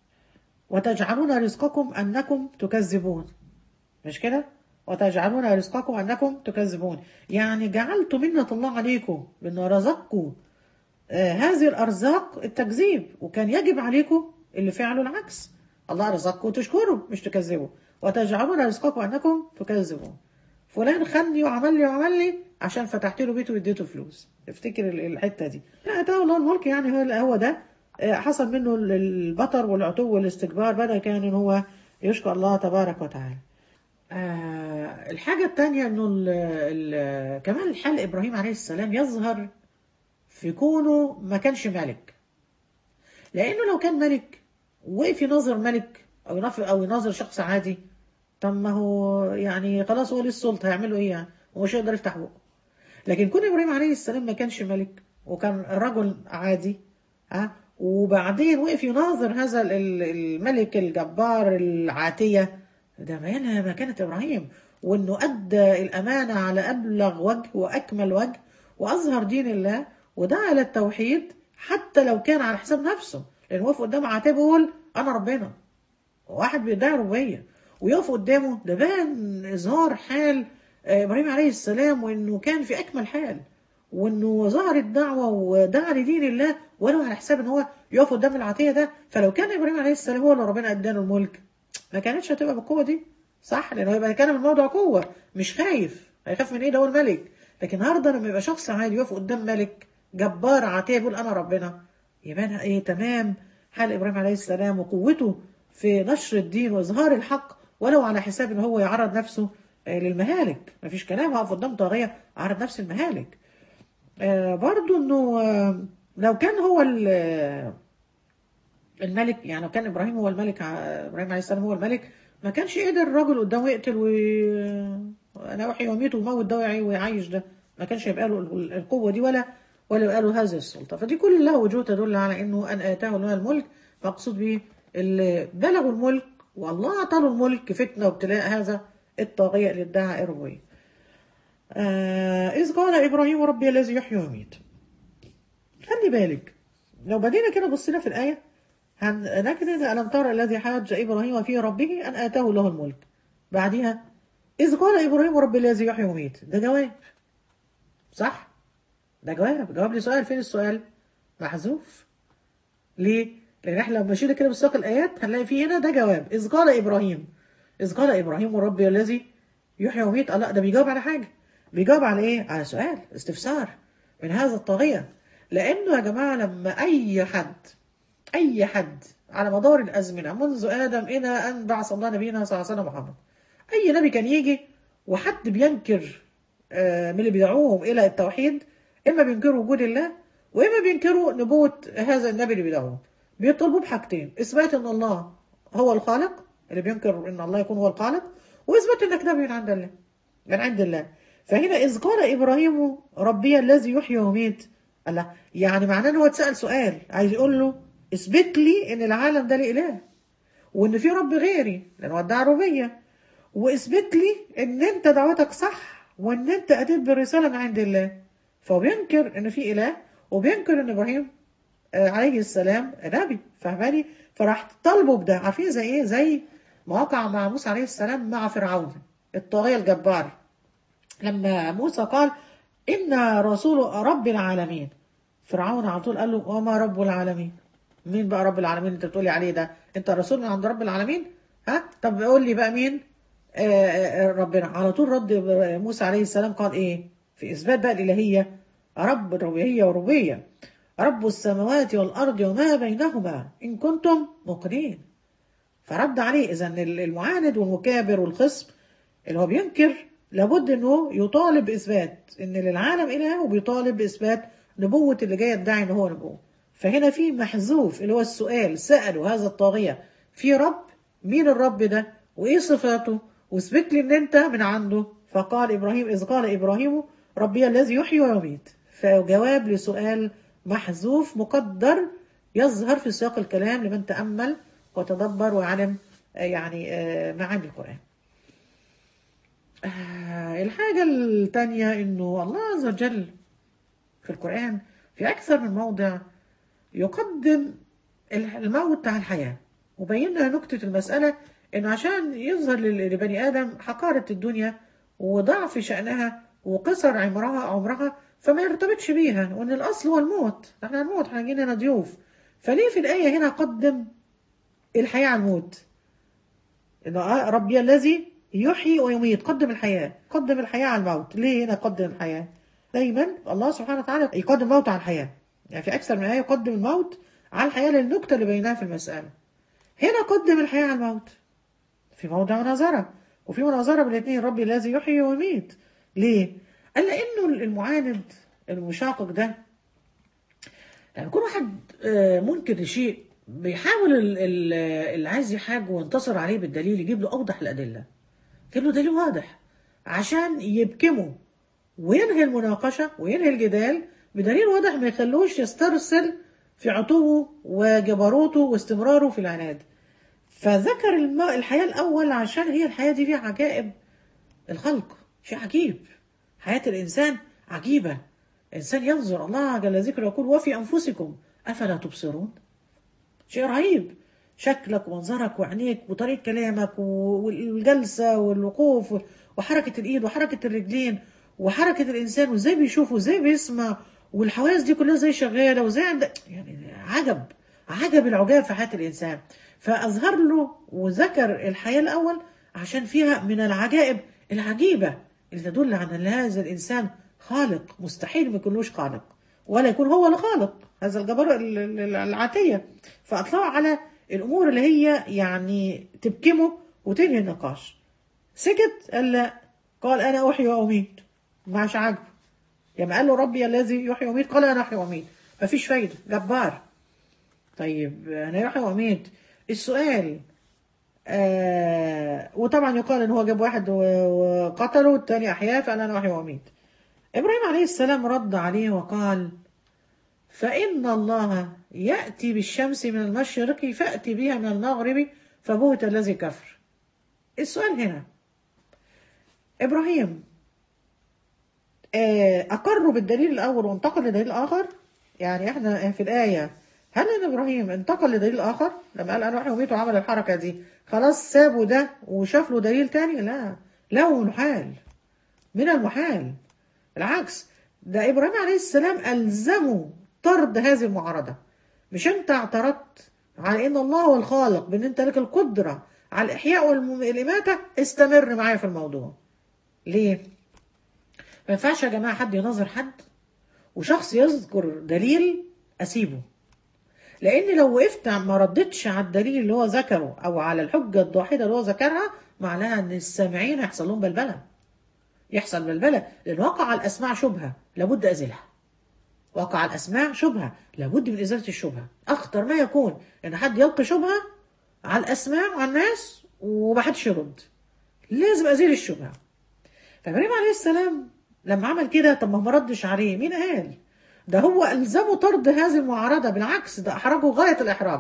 وتجعلون رزقكم انكم تكذبون مش كده وتجعلون رزقكم انكم تكذبون يعني جعلت منة الله عليكم بانه رزقكم آه هذه الارزاق التكذيب وكان يجب عليكم اللي فعله العكس الله رزقكم وتشكروا مش تكذبوا وتجعلون رزقكم انكم تكذبون فلان خني وعمل لي وعمل لي عشان فتحت له بيته واديته فلوس افتكر ال- الحته دي لا اتاه الله الملك يعني هو هو ده آه، حصل منه ال- البطر والعتو والاستكبار بدا كان ان هو يشكر الله تبارك وتعالى آه الحاجة التانية انه ال ال كمان الحال ابراهيم عليه السلام يظهر في كونه ما كانش ملك لانه لو كان ملك وقف يناظر ملك او يناظر او يناظر شخص عادي طب ما هو يعني خلاص هو ليه السلطة هيعملوا ايه يعني ومش هيقدر يفتح بقه لكن كون ابراهيم عليه السلام ما كانش ملك وكان رجل عادي ها وبعدين وقف يناظر هذا ال- ال- الملك الجبار العاتية ده بيان مكانة ابراهيم وانه ادى الامانة على ابلغ وجه واكمل وجه واظهر دين الله ودعا الى التوحيد حتى لو كان على حساب نفسه لان وقف قدام عاتيه بيقول انا ربنا واحد بيدعي ربوبيه ويقف قدامه ده بان اظهار حال آه، ابراهيم عليه السلام وانه كان في اكمل حال وانه ظهر الدعوه ودعا لدين الله ولو على حساب ان هو يقف قدام العطيه ده فلو كان ابراهيم عليه السلام هو اللي ربنا اداله الملك ما كانتش هتبقى بالقوه دي صح لانه يبقى كان الموضوع قوه مش خايف هيخاف من ايه ده هو الملك لكن النهارده لما يبقى شخص عادي يقف قدام ملك جبار عاتيه يقول انا ربنا يبان ايه تمام حال ابراهيم عليه السلام وقوته في نشر الدين واظهار الحق ولو على حساب ان هو يعرض نفسه آه، للمهالك مفيش كلام هقف قدام طاغيه اعرض نفسي المهالك آه، برضو انه آه، لو كان هو ال- الملك يعني لو كان ابراهيم هو الملك ع- ابراهيم عليه السلام هو الملك ما كانش قدر الراجل قدامه يقتل و انا وحي وميت وموت ده ويعي- ويعيش ده ما كانش هيبقى له ال- القوه دي ولا ولا يبقى له هذه السلطه فدي كلها وجوه تدل على انه ان اتاه الله الملك مقصود به اللي بلغوا الملك والله اعطاه الملك فتنه وابتلاء هذا الطاغيه اللي ادعى الربوبيه آه إذ قال إبراهيم ربي الذي يحيي ويميت خلي بالك لو بدينا كده بصينا في الآية هنجد إن ألم ترى الذي حاج إبراهيم في ربه أن آتاه له الملك بعدها إذ قال إبراهيم رب الذي يحيي ويميت ده جواب صح؟ ده جواب جواب لسؤال فين السؤال؟ محذوف ليه؟ لأن احنا لو مشينا كده بسياق الآيات هنلاقي في هنا ده جواب إذ قال إبراهيم إذ قال إبراهيم ربي الذي يحيي ويميت لا ده بيجاوب على حاجة بيجاوب على إيه؟ على سؤال استفسار من هذا الطاغية لأنه يا جماعة لما أي حد أي حد على مدار الأزمنة منذ آدم إلى أن بعث الله نبينا صلى الله عليه وسلم محمد أي نبي كان يجي وحد بينكر آه، من اللي بيدعوهم إلى التوحيد إما بينكروا وجود الله وإما بينكروا نبوة هذا النبي اللي بيدعوهم بيطلبوا بحاجتين إثبات أن الله هو الخالق اللي بينكر أن الله يكون هو الخالق وإثبات أنك نبي من عند الله من عند الله فهنا إذ قال إبراهيم ربي الذي يحيي ويميت الله يعني معناه ان هو اتسال سؤال عايز يقول له اثبت لي ان العالم ده ليه اله وان في رب غيري لان هو ادعى ربوبيه واثبت لي ان انت دعوتك صح وان انت اتيت بالرساله من عند الله فهو بينكر ان في اله وبينكر ان ابراهيم آه، عليه السلام نبي فاهماني فراح طالبه بده عارفين زي ايه زي ما وقع مع موسى عليه السلام مع فرعون الطاغيه الجبار لما موسى قال إن رسول رب العالمين فرعون على طول قال له وما رب العالمين مين بقى رب العالمين انت بتقولي عليه ده انت رسول من عند رب العالمين ها طب قول لي بقى مين آه آه ربنا على طول رد موسى عليه السلام قال ايه في اثبات بقى الالهيه رب الربوبيه وربوبيه رب السماوات والارض وما بينهما ان كنتم موقنين فرد عليه اذا المعاند والمكابر والخصم اللي هو بينكر لابد انه يطالب باثبات ان للعالم اله وبيطالب باثبات نبوه اللي جاي يدعي ان هو نبوه فهنا في محذوف اللي هو السؤال سالوا هذا الطاغيه في رب مين الرب ده وايه صفاته واثبت لي ان انت من عنده فقال ابراهيم اذ قال ابراهيم ربي الذي يحيي ويميت فجواب لسؤال محذوف مقدر يظهر في سياق الكلام لمن تامل وتدبر وعلم آه، يعني آه، معاني القران آه، الحاجة التانية إنه الله عز وجل في القرآن في أكثر من موضع يقدم الموت على الحياة وبين لنا نكتة المسألة إنه عشان يظهر لل- لبني آدم حقارة الدنيا وضعف شأنها وقصر عمرها عمرها فما يرتبطش بيها وإن الأصل هو الموت احنا هنموت احنا جينا هنا ضيوف فليه في الآية هنا قدم الحياة على الموت إنه آه ربي الذي يحيي ويميت قدم الحياة قدم الحياة على الموت ليه هنا قدم الحياة دايما الله سبحانه وتعالى يقدم الموت على الحياة يعني في أكثر من آية يقدم الموت على الحياة للنكتة اللي بينها في المسألة هنا قدم الحياة على الموت في موضع مناظرة وفي مناظرة بين الاثنين ربي الذي يحيي ويميت ليه؟ قال لأنه المعاند المشاقق ده يعني كل واحد آه، منكر لشيء بيحاول ال- ال- اللي عايز يحاج وينتصر عليه بالدليل يجيب له أوضح الأدلة يجيب له دليل واضح عشان يبكمه وينهي المناقشة وينهي الجدال بدليل واضح ما يخلوش يسترسل في عتوه وجبروته واستمراره في العناد فذكر الم- الحياة الأول عشان هي الحياة دي فيها عجائب الخلق شيء عجيب حياة الإنسان عجيبة إنسان ينظر الله جل ذكره يقول وفي أنفسكم أفلا تبصرون شيء رهيب شكلك ومنظرك وعينيك وطريقة كلامك و- والجلسة والوقوف وحركة الإيد وحركة الرجلين وحركة الإنسان وإزاي بيشوف وإزاي بيسمع والحواس دي كلها زي شغالة وإزاي عندك يعني عجب عجب العجاب في حياة الإنسان فأظهر له وذكر الحياة الأول عشان فيها من العجائب العجيبة اللي تدل على أن هذا الإنسان خالق مستحيل ما يكونلوش خالق ولا يكون هو الخالق هذا الجبر ال- ال- العاتية فأطلعوا على الأمور اللي هي يعني تبكمه وتنهي النقاش سكت قال لا قال أنا أحيي وأميت مش عاجبه لما قال له ربي الذي يحيي ويميت قال أنا أحيي وأميت مفيش فايدة جبار طيب أنا يحيي وأميت السؤال آه وطبعا يقال ان هو جاب واحد و- وقتله والتاني احياه فقال انا احيي واميت ابراهيم عليه السلام رد عليه وقال فان الله ياتي بالشمس من المشرق فاتي بها من المغرب فبهت الذي كفر السؤال هنا ابراهيم آه اقر بالدليل الاول وانتقل لدليل اخر يعني احنا في الآية هل ان ابراهيم انتقل لدليل اخر لما قال انا احيي واميت وعمل الحركة دي خلاص سابوا ده وشاف له دليل تاني لا لا هو محال من المحال بالعكس ده ابراهيم عليه السلام الزموا طرد هذه المعارضة مش انت اعترضت على ان الله هو الخالق بان انت لك القدرة على الاحياء والاماتة استمر معايا في الموضوع ليه ما ينفعش يا جماعة حد ينظر حد وشخص يذكر دليل اسيبه لان لو وقفت ما ردتش على الدليل اللي هو ذكره او على الحجه الضاحيه اللي هو ذكرها معناها ان السامعين هيحصل لهم بلبله يحصل بلبله لان وقع الاسماع شبهه لابد ازيلها وقع الاسماع شبهه لابد من ازاله الشبهه اخطر ما يكون ان حد يلقي شبهه على الاسماع وعلى الناس ومحدش يرد لازم ازيل الشبهه فابراهيم عليه السلام لما عمل كده طب ما هو ما ردش عليه مين قال ده هو ألزمه طرد هذه المعارضة بالعكس ده أحرجه غاية الإحراج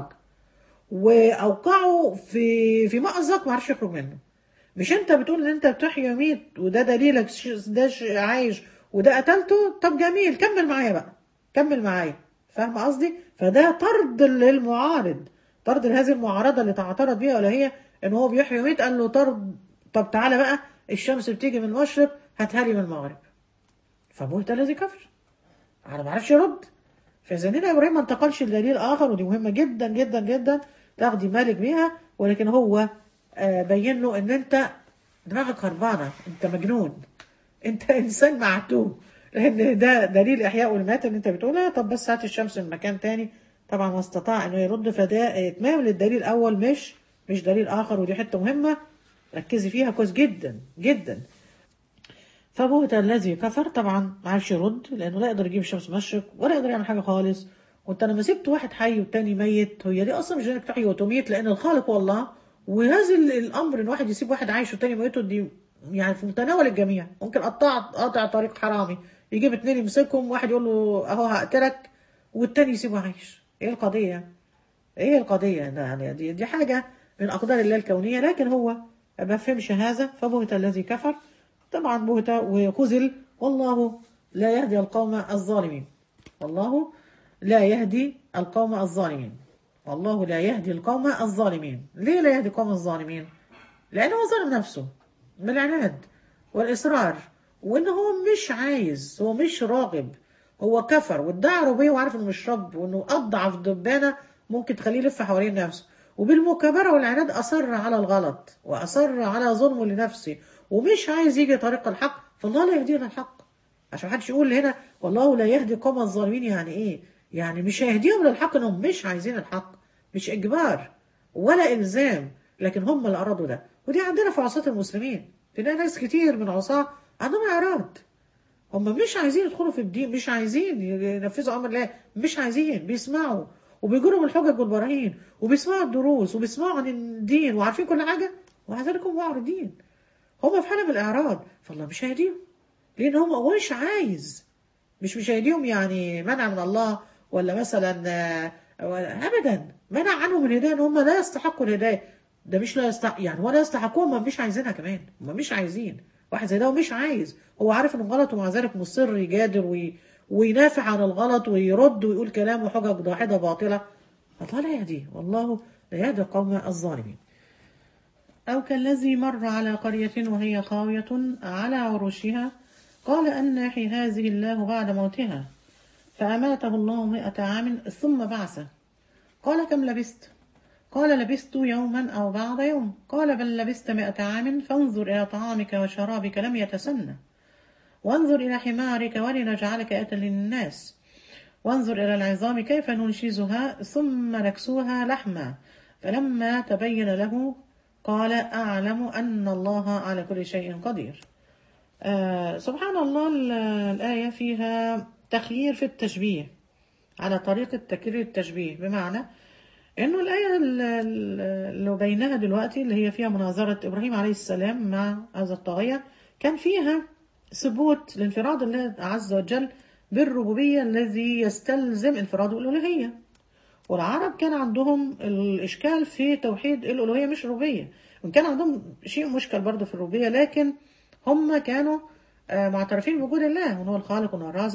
وأوقعه في في مأزق ما عرفش يخرج منه مش أنت بتقول إن أنت بتحيي ويميت وده دليلك ده عايش وده قتلته طب جميل كمل معايا بقى كمل معايا فاهم قصدي؟ فده طرد للمعارض طرد لهذه المعارضة اللي تعترض بيها ولا هي إن هو بيحيي ويميت قال له طرد طب تعالى بقى الشمس بتيجي من المشرق هاتها لي من المغرب فبهت الذي كفر انا ما اعرفش يرد فاذا هنا ابراهيم ما انتقلش لدليل اخر ودي مهمه جدا جدا جدا تاخدي بالك بيها ولكن هو آه بين له ان انت دماغك خربانه انت مجنون انت انسان معتوه لان ده دليل احياء والمات اللي انت بتقولها طب بس هات الشمس من مكان تاني طبعا ما استطاع انه يرد فده اتمام للدليل الاول مش مش دليل اخر ودي حته مهمه ركزي فيها كويس جدا جدا فبهت الذي كفر طبعا ما عرفش يرد لانه لا يقدر يجيب الشمس مشرق ولا يقدر يعمل حاجه خالص وانت لما سبت واحد حي والتاني ميت هي دي اصلا مش انك تحيي وتميت لان الخالق هو الله وهذا الامر ان واحد يسيب واحد عايش والتاني ميته دي يعني في متناول الجميع ممكن قطع قاطع طريق حرامي يجيب اتنين يمسكهم واحد يقول له اهو هقتلك والتاني يسيبه عايش ايه القضيه ايه القضيه يعني دي, دي حاجه من اقدار الله الكونيه لكن هو ما فهمش هذا فبهت الذي كفر طبعا بهت وخذل والله لا يهدي القوم الظالمين والله لا يهدي القوم الظالمين والله لا يهدي القوم الظالمين ليه لا يهدي القوم الظالمين لأنه ظلم نفسه بالعناد والإصرار وإن هو مش عايز هو مش راغب هو كفر وادعى ربيه وعارف إنه مش رب وإنه أضعف دبانة ممكن تخليه يلف حوالين نفسه وبالمكابرة والعناد أصر على الغلط وأصر على ظلمه لنفسه ومش عايز يجي طريق الحق فالله لا يهدينا الحق عشان محدش يقول هنا والله لا يهدي قوم الظالمين يعني ايه يعني مش هيهديهم للحق انهم مش عايزين الحق مش اجبار ولا الزام لكن هم اللي ارادوا ده ودي عندنا في عصاة المسلمين تلاقي ناس كتير من عصاة عندهم اعراض هم مش عايزين يدخلوا في الدين مش عايزين ينفذوا امر الله مش عايزين بيسمعوا وبيجروا من الحجج والبراهين وبيسمعوا الدروس وبيسمعوا عن الدين وعارفين كل حاجه ومع ذلك هم معرضين هم في حالة من الإعراض فالله مش هيهديهم لأن هم مش عايز مش مش هيهديهم يعني منع من الله ولا مثلا أبدا منع عنهم الهداية إن هم لا يستحقوا الهداية ده مش لا يستحق يعني ولا يستحقوها هم مش عايزينها كمان هم مش عايزين واحد زي ده مش عايز هو عارف انه غلط ومع ذلك مصر يجادل وي... وينافع عن الغلط ويرد ويقول كلام وحجج ضاحده باطله الله لا يهديه والله لا يهدي القوم الظالمين أو كالذي مر على قرية وهي خاوية على عروشها قال أن يحيي هذه الله بعد موتها فأماته الله مئة عام ثم بعثه قال كم لبست قال لبست يوما أو بعض يوم قال بل لبست مئة عام فانظر إلى طعامك وشرابك لم يتسنى وانظر إلى حمارك ولنجعلك آية للناس وانظر إلى العظام كيف ننشزها ثم نكسوها لحما فلما تبين له قال أعلم أن الله على كل شيء قدير آه سبحان الله الآية فيها تخيير في التشبيه على طريقة تكرير التشبيه بمعنى انه الآية اللي بينها دلوقتي اللي هي فيها مناظرة إبراهيم عليه السلام مع هذا الطاغية كان فيها ثبوت لانفراد الله عز وجل بالربوبية الذي يستلزم انفراد الألوهية والعرب كان عندهم الإشكال في توحيد الألوهية مش الربوبية وإن كان عندهم شيء مشكل برضه في الربوبية لكن هم كانوا معترفين بوجود الله وأن هو الخالق وأنه الرازق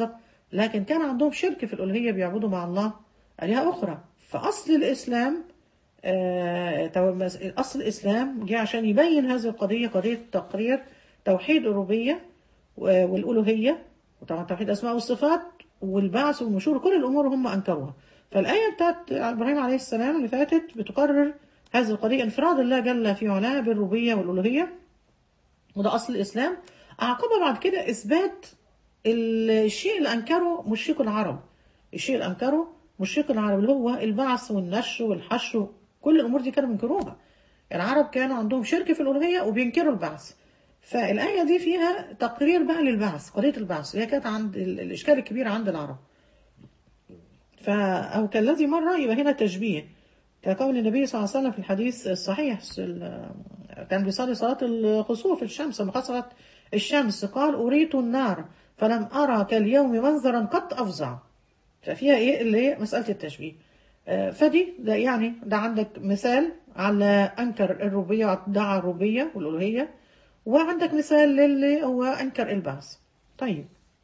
لكن كان عندهم شرك في الألوهية بيعبدوا مع الله آلهة أخرى فأصل الإسلام آه، تو- مس- أصل الإسلام جه عشان يبين هذه القضية قضية تقرير توحيد الربوبية و- والألوهية وطبعا توحيد الأسماء والصفات والبعث والنشور كل الأمور هم أنكروها فالآية بتاعت إبراهيم عليه السلام اللي فاتت بتقرر هذه القضية انفراد الله جل في علاه بالربوبية والألوهية وده أصل الإسلام أعقبها بعد كده إثبات الشيء اللي أنكره مشرك العرب الشيء اللي أنكره مشرك العرب اللي هو البعث والنشر والحشر كل الأمور دي كانوا بينكروها العرب كانوا عندهم شرك في الألوهية وبينكروا البعث فالآية دي فيها تقرير بقى للبعث قضية البعث هي كانت عند ال- الإشكال الكبير عند العرب ف أو كالذي مرة يبقى هنا تشبيه كقول النبي صلى الله عليه وسلم في الحديث الصحيح ال- كان بيصلي صلاة الخسوف الشمس لما خسرت الشمس قال أريت النار فلم أرى كاليوم منظرا قط أفظع ففيها إيه اللي هي مسألة التشبيه آه، فدي ده يعني ده عندك مثال على أنكر الربوبية وادعى الربوبية والألوهية وعندك مثال للي هو أنكر البعث طيب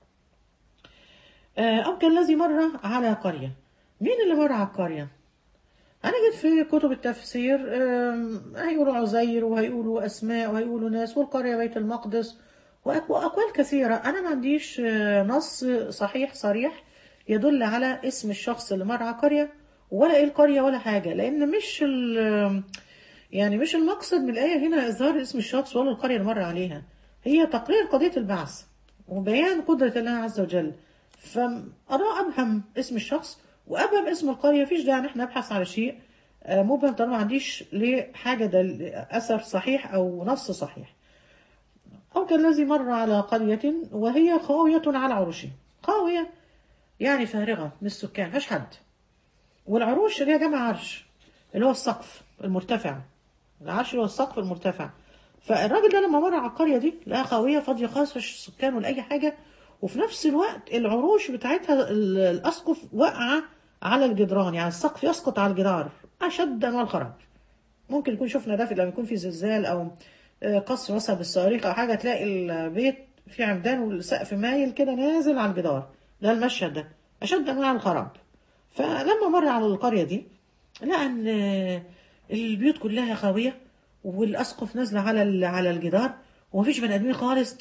آه، أو كالذي مر على قرية مين اللي مر على القرية؟ أنا جيت في كتب التفسير آم، هيقولوا عزير وهيقولوا أسماء وهيقولوا ناس والقرية بيت المقدس وأك- وأقوال كثيرة أنا ما عنديش آه، نص صحيح صريح يدل على اسم الشخص اللي مر على قرية ولا إيه القرية ولا حاجة لأن مش ال يعني مش المقصد من الآية هنا إظهار اسم الشخص ولا القرية اللي مر عليها هي تقرير قضية البعث وبيان قدرة الله عز وجل فأنا أبهم اسم الشخص وأبهم اسم القرية مفيش داعي إن احنا نبحث على شيء آه، مبهم طالما ما عنديش ليه حاجة دل... أثر صحيح أو نص صحيح أو كالذي مر على قرية وهي خاوية على عروشها خاوية يعني فارغة من السكان مفيش حد والعروش اللي هي جمع عرش اللي هو السقف المرتفع العرش اللي هو السقف المرتفع فالراجل ده لما مر على القرية دي لقى خاوية فاضية خالص مفيش سكان ولا أي حاجة وفي نفس الوقت العروش بتاعتها ال- الأسقف واقعة على الجدران يعني السقف يسقط على الجدار أشد أنواع الخراب ممكن يكون شفنا ده في لما يكون في زلزال أو آه، قصف مثلا بالصواريخ أو حاجة تلاقي البيت في عمدان والسقف مايل كده نازل على الجدار ده المشهد ده أشد أنواع الخراب فلما مر على القرية دي لقى ان البيوت كلها خاوية والأسقف نازلة على ال- على الجدار ومفيش بني آدمين خالص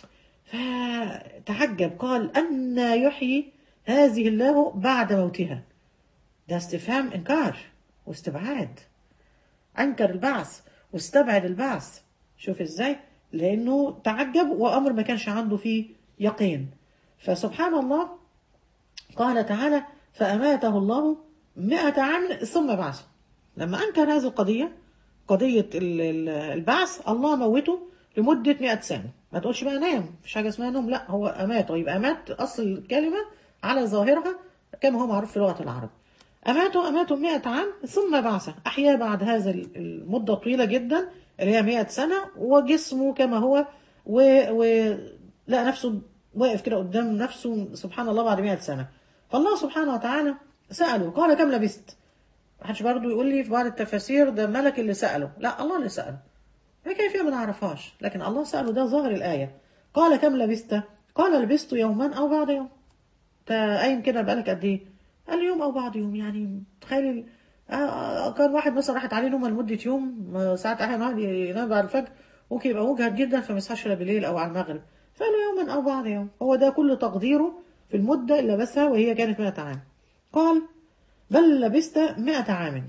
فتعجب قال أن يحيي هذه الله بعد موتها ده استفهام إنكار واستبعاد أنكر البعث واستبعد البعث شوف إزاي لأنه تعجب وأمر ما كانش عنده فيه يقين فسبحان الله قال تعالى فأماته الله مئة عام ثم بعثه لما أنكر هذه القضية قضية ال- ال- البعث الله موته لمدة مئة سنة ما تقولش بقى نام مفيش حاجة اسمها نوم لا هو أماته يبقى أمات أصل الكلمة على ظاهرها كما هو معروف في لغة العرب أماته أماته مئة عام ثم بعثه أحيا بعد هذا ال- المدة الطويلة جدا اللي هي مئة سنة وجسمه كما هو و- ولقى نفسه واقف كده قدام نفسه سبحان الله بعد مئة سنة فالله سبحانه وتعالى سأله قال كم لبست محدش برضه يقول لي في بعض التفاسير ده ملك اللي سأله لا الله اللي سأله الكيفية ما نعرفهاش لكن الله سأله ده ظاهر الآية قال كم لبست قال لبست يوما أو بعض يوم انت قايم كده بقالك قد ايه قال لي يوم او بعض يوم يعني تخيل آه، كان واحد مثلا راحت عليه نومه لمده يوم آه، ساعات احيانا واحد ينام بعد الفجر ممكن يبقى مجهد جدا فما يصحاش الا بالليل او على المغرب فقال له يوما او بعض يوم هو ده كل تقديره في المده اللي لبسها وهي كانت 100 عام قال بل لبست 100 عام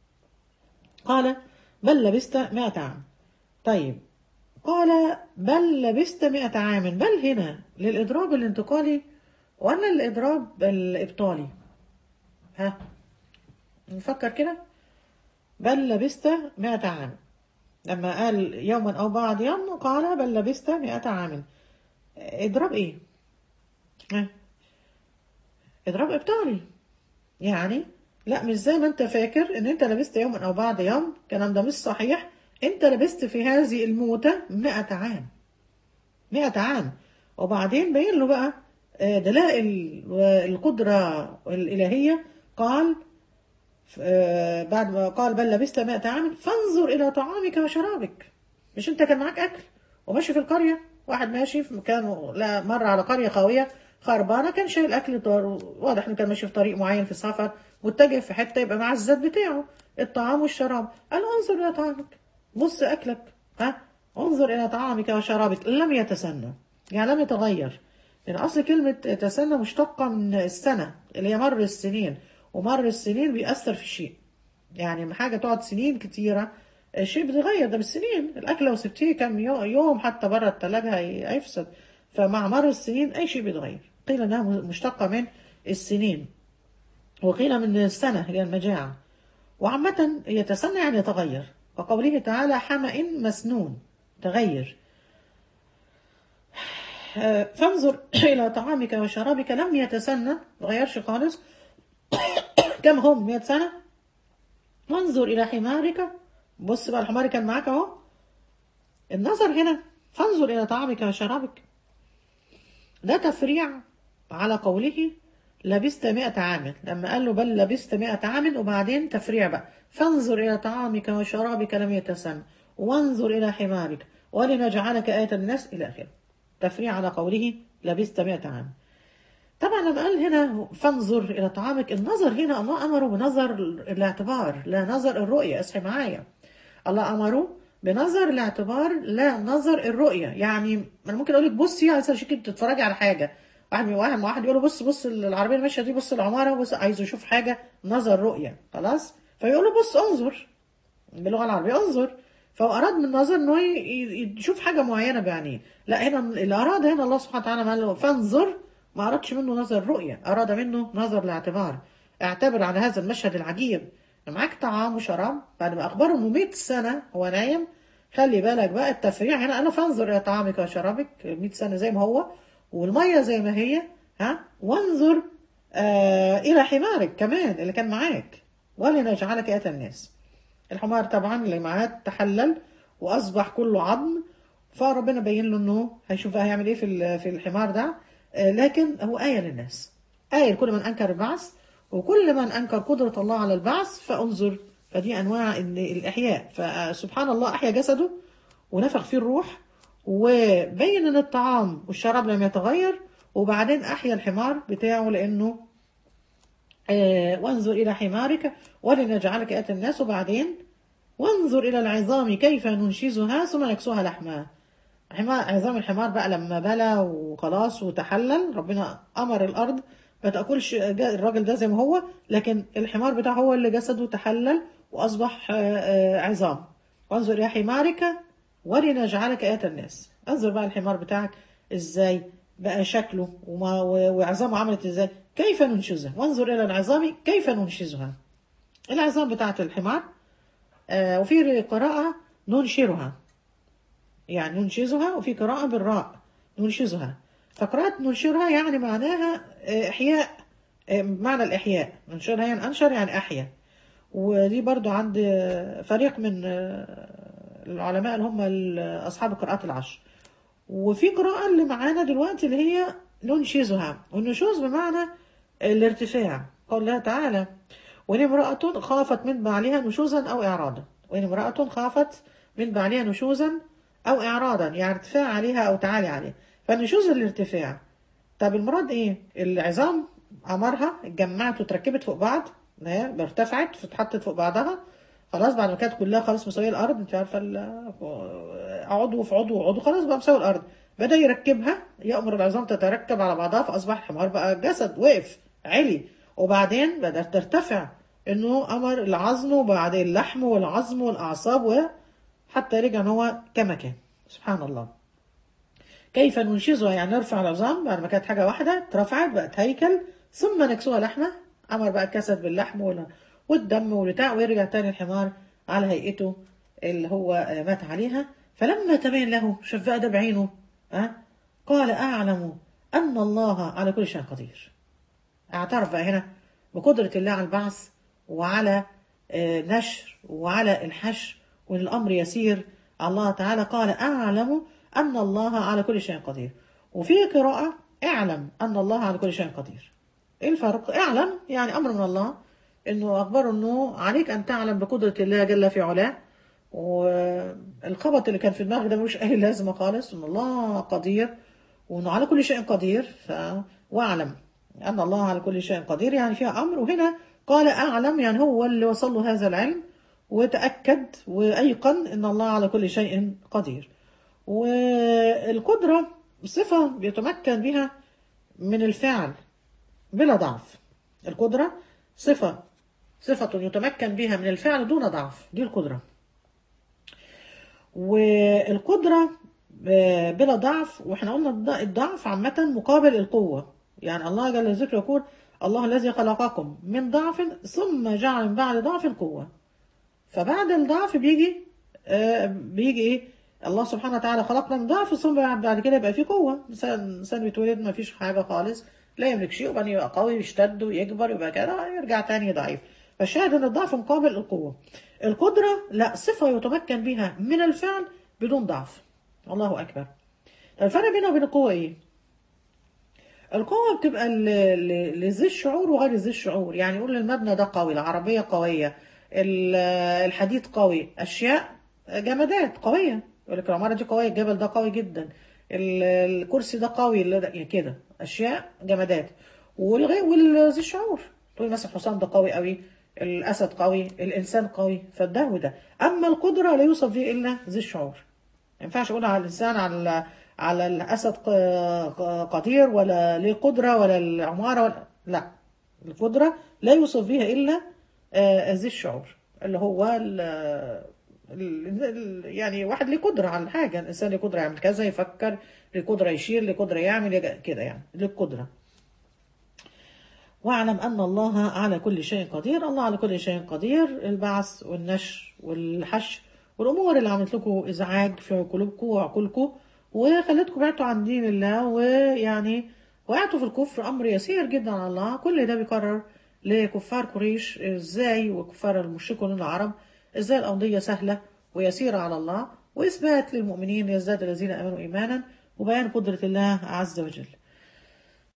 قال بل لبست 100 عام طيب قال بل لبست مئة عام بل هنا للإضراب الانتقالي ولا الإضراب الإبطالي ها نفكر كده بل لبست مئة عام لما قال يوما أو بعض يوم قال بل لبست مئة عام إضراب إيه ها إضراب إبطالي يعني لا مش زي ما انت فاكر ان انت لبست يوما او بعض يوم الكلام ده مش صحيح انت لبست في هذه الموتة مئة عام مئة عام وبعدين بين له بقى آه، دلائل القدرة الإلهية قال آه، بعد ما قال بل لبست مئة عام فانظر إلى طعامك وشرابك مش انت كان معاك أكل وماشي في القرية واحد ماشي في مكان لا مر على قرية خاوية خربانه كان شايل اكل طار واضح انه كان ماشي في طريق معين في سفر متجه في حته يبقى مع الزاد بتاعه الطعام والشراب قال انظر الى طعامك بص اكلك ها انظر الى طعامك وشرابك لم يتسنى يعني لم يتغير لان اصل كلمه تسنى مشتقه من السنه اللي هي مر السنين ومر السنين بيأثر في الشيء يعني لما حاجه تقعد سنين كتيره الشيء بيتغير ده بالسنين الاكل لو سبتيه كم يو- يوم حتى بره الثلاجه هي- هيفسد فمع مر السنين اي شيء بيتغير قيل انها مشتقه من السنين وقيل من السنه اللي هي المجاعه وعامة يتسنى يعني يتغير وقوله تعالى حمأ مسنون تغير آه، فانظر إلى طعامك وشرابك لم يتسنى تغيرش خالص كم هم 100 سنة وانظر إلى حمارك بص بقى الحمار كان معاك أهو النظر هنا فانظر إلى طعامك وشرابك ده تفريع على قوله لبست مئة عام لما قال له بل لبست مئة عام وبعدين تفريع بقى فانظر إلى طعامك وشرابك لم يتسن وانظر إلى حمارك ولنجعلك آية الناس إلى آخره تفريع على قوله لبست مئة عام طبعا لما قال هنا فانظر إلى طعامك النظر هنا الله أمره بنظر الاعتبار لا نظر الرؤية اصحي معايا الله أمره بنظر الاعتبار لا نظر الرؤية يعني أنا ممكن أقول لك بصي عايزة شكل تتفرجي على حاجة واحد من واحد واحد يقول له بص بص العربية اللي ماشية دي بص العمارة بص عايز يشوف حاجة نظر رؤية خلاص فيقول له بص انظر باللغة العربية انظر فهو أراد من النظر إنه ي- ي- يشوف حاجة معينة بعينيه لا هنا اللي أراد هنا الله سبحانه وتعالى قال له فانظر ما أرادش منه نظر رؤية أراد منه نظر الاعتبار اعتبر على هذا المشهد العجيب معاك طعام وشراب بعد ما أخبره إنه 100 سنة هو نايم خلي بالك بقى التفريع هنا أنا فانظر إلى طعامك وشرابك 100 سنة زي ما هو والمية زي ما هي ها وانظر آه إلى حمارك كمان اللي كان معاك ولنجعلك آية الناس الحمار طبعا اللي معاه تحلل واصبح كله عظم فربنا بين له انه هيشوف بقى هيعمل ايه في ال- في الحمار ده آه، لكن هو آية للناس آية لكل من أنكر البعث وكل من أنكر قدرة الله على البعث فانظر فدي أنواع ال- الإحياء فسبحان الله أحيا جسده ونفخ فيه الروح وبين ان الطعام والشراب لم يتغير وبعدين أحيا الحمار بتاعه لأنه آه، وانظر إلى حمارك ولنجعلك آية الناس وبعدين وانظر إلى العظام كيف ننشزها ثم نكسوها لحما حمار عظام الحمار بقى لما بلى وخلاص وتحلل ربنا أمر الأرض ما تأكلش جا- الراجل ده زي ما هو لكن الحمار بتاعه هو اللي جسده تحلل وأصبح آه، آه، عظام وانظر إلى حمارك ولنجعلك آية الناس انظر بقى الحمار بتاعك ازاي بقى شكله وما و- وعظامه عملت ازاي كيف ننشزها وانظر إلى العظام كيف ننشزها العظام بتاعت الحمار آه، وفي قراءة ننشرها يعني ننشزها وفي قراءة بالراء ننشزها فقراءة ننشرها يعني معناها آه، إحياء آه، معنى الإحياء ننشرها يعني أنشر يعني أحيا ودي برضو عند آه، فريق من آه، العلماء اللي هم ال- أصحاب القراءات العشر وفي قراءة اللي معانا دلوقتي اللي هي ننشزها والنشوز بمعنى الارتفاع قال الله تعالى وإن امرأة خافت من بعلها نشوزا أو إعراضا وإن امرأة خافت من بعلها نشوزا أو إعراضا يعني ارتفاع عليها أو تعالي عليها فالنشوز الارتفاع طب المراد إيه؟ العظام أمرها اتجمعت وتركبت فوق بعض إن هي ارتفعت فتحطت فوق بعضها خلاص بعد ما كانت كلها خلاص مساوية الأرض أنت عارفة ال- عضو في عضو وعضو خلاص بقى مساوي الأرض بدأ يركبها يأمر العظام تتركب على بعضها فأصبح الحمار بقى جسد وقف علي وبعدين بدأت ترتفع إنه أمر العظم وبعدين اللحم والعظم والأعصاب وحتى رجع إن هو كما كان سبحان الله كيف ننشزها يعني نرفع العظام بعد ما كانت حاجة واحدة اترفعت بقت هيكل ثم نكسوها لحمة أمر بقى كسد باللحم وال- والدم والبتاع ويرجع تاني الحمار على هيئته اللي هو آه، مات عليها فلما تبين له شاف بقى ده بعينه ها قال أعلم أن الله على كل شيء قدير اعترف بقى هنا بقدرة الله على البعث وعلى آه، نشر وعلى الحشر وان الامر يسير الله تعالى قال اعلم ان الله على كل شيء قدير وفي قراءة اعلم ان الله على كل شيء قدير ايه الفرق اعلم يعني امر من الله انه اخبره انه عليك ان تعلم بقدرة الله جل في علاه والخبط اللي كان في دماغك ده ملوش اي لازمة خالص ان الله قدير وانه على كل شيء قدير واعلم ان الله على كل شيء قدير يعني فيها امر وهنا قال اعلم يعني هو اللي وصل له هذا العلم وتاكد وايقن ان الله على كل شيء قدير والقدره صفه بيتمكن بها من الفعل بلا ضعف القدره صفه صفه يتمكن بها من الفعل دون ضعف دي القدره والقدرة آه، بلا ضعف واحنا قلنا الض- الضعف عامة مقابل القوة يعني الله جل ذكره يقول الله الذي خلقكم من ضعف ثم جعل من بعد ضعف قوة فبعد الضعف بيجي آه، بيجي ايه الله سبحانه وتعالى خلقنا من ضعف ثم بعد بعد كده يبقى فيه قوة إنسان إنسان بيتولد ما فيش حاجة خالص لا يملك شيء وبعدين يبقى قوي يشتد ويكبر يبقى كده يرجع تاني ضعيف فالشاهد ان الضعف مقابل القوة القدرة لا صفة يتمكن بها من الفعل بدون ضعف الله أكبر الفرق بينها وبين القوة ايه القوة بتبقى ل- ل- لذي الشعور وغير ذي الشعور يعني يقول المبنى ده قوي العربية قوية ال- الحديد قوي أشياء جمادات قوية يقول لك العمارة دي قوية الجبل ده قوي جدا ال- الكرسي ده قوي ال- ده- كده أشياء جمادات والغير والذي الشعور تقول مثلا الحصان ده قوي قوي الأسد قوي الإنسان قوي فده وده أما القدرة لا يوصف فيه إلا ذي الشعور ما ينفعش اقول على الانسان على على الاسد ق- ق- قدير ولا ليه قدره ولا العماره ولا لا القدره لا يوصف فيها الا آه، ذي الشعور اللي هو ال ال- ال- يعني واحد ليه قدره على حاجه الانسان ليه قدره يعمل كذا يفكر ليه قدره يشير ليه قدره يعمل يج- كده يعني ليه قدره واعلم أن الله على كل شيء قدير الله على كل شيء قدير البعث والنشر والحشر والأمور اللي عملت لكم إزعاج في قلوبكم وعقولكم وخلتكم بعدتوا عن دين الله ويعني وقعتوا في الكفر أمر يسير جدا على الله كل ده بيكرر لكفار قريش إزاي وكفار المشركون العرب إزاي القضية سهلة ويسيرة على الله وإثبات للمؤمنين يزداد الذين آمنوا إيمانا وبيان قدرة الله عز وجل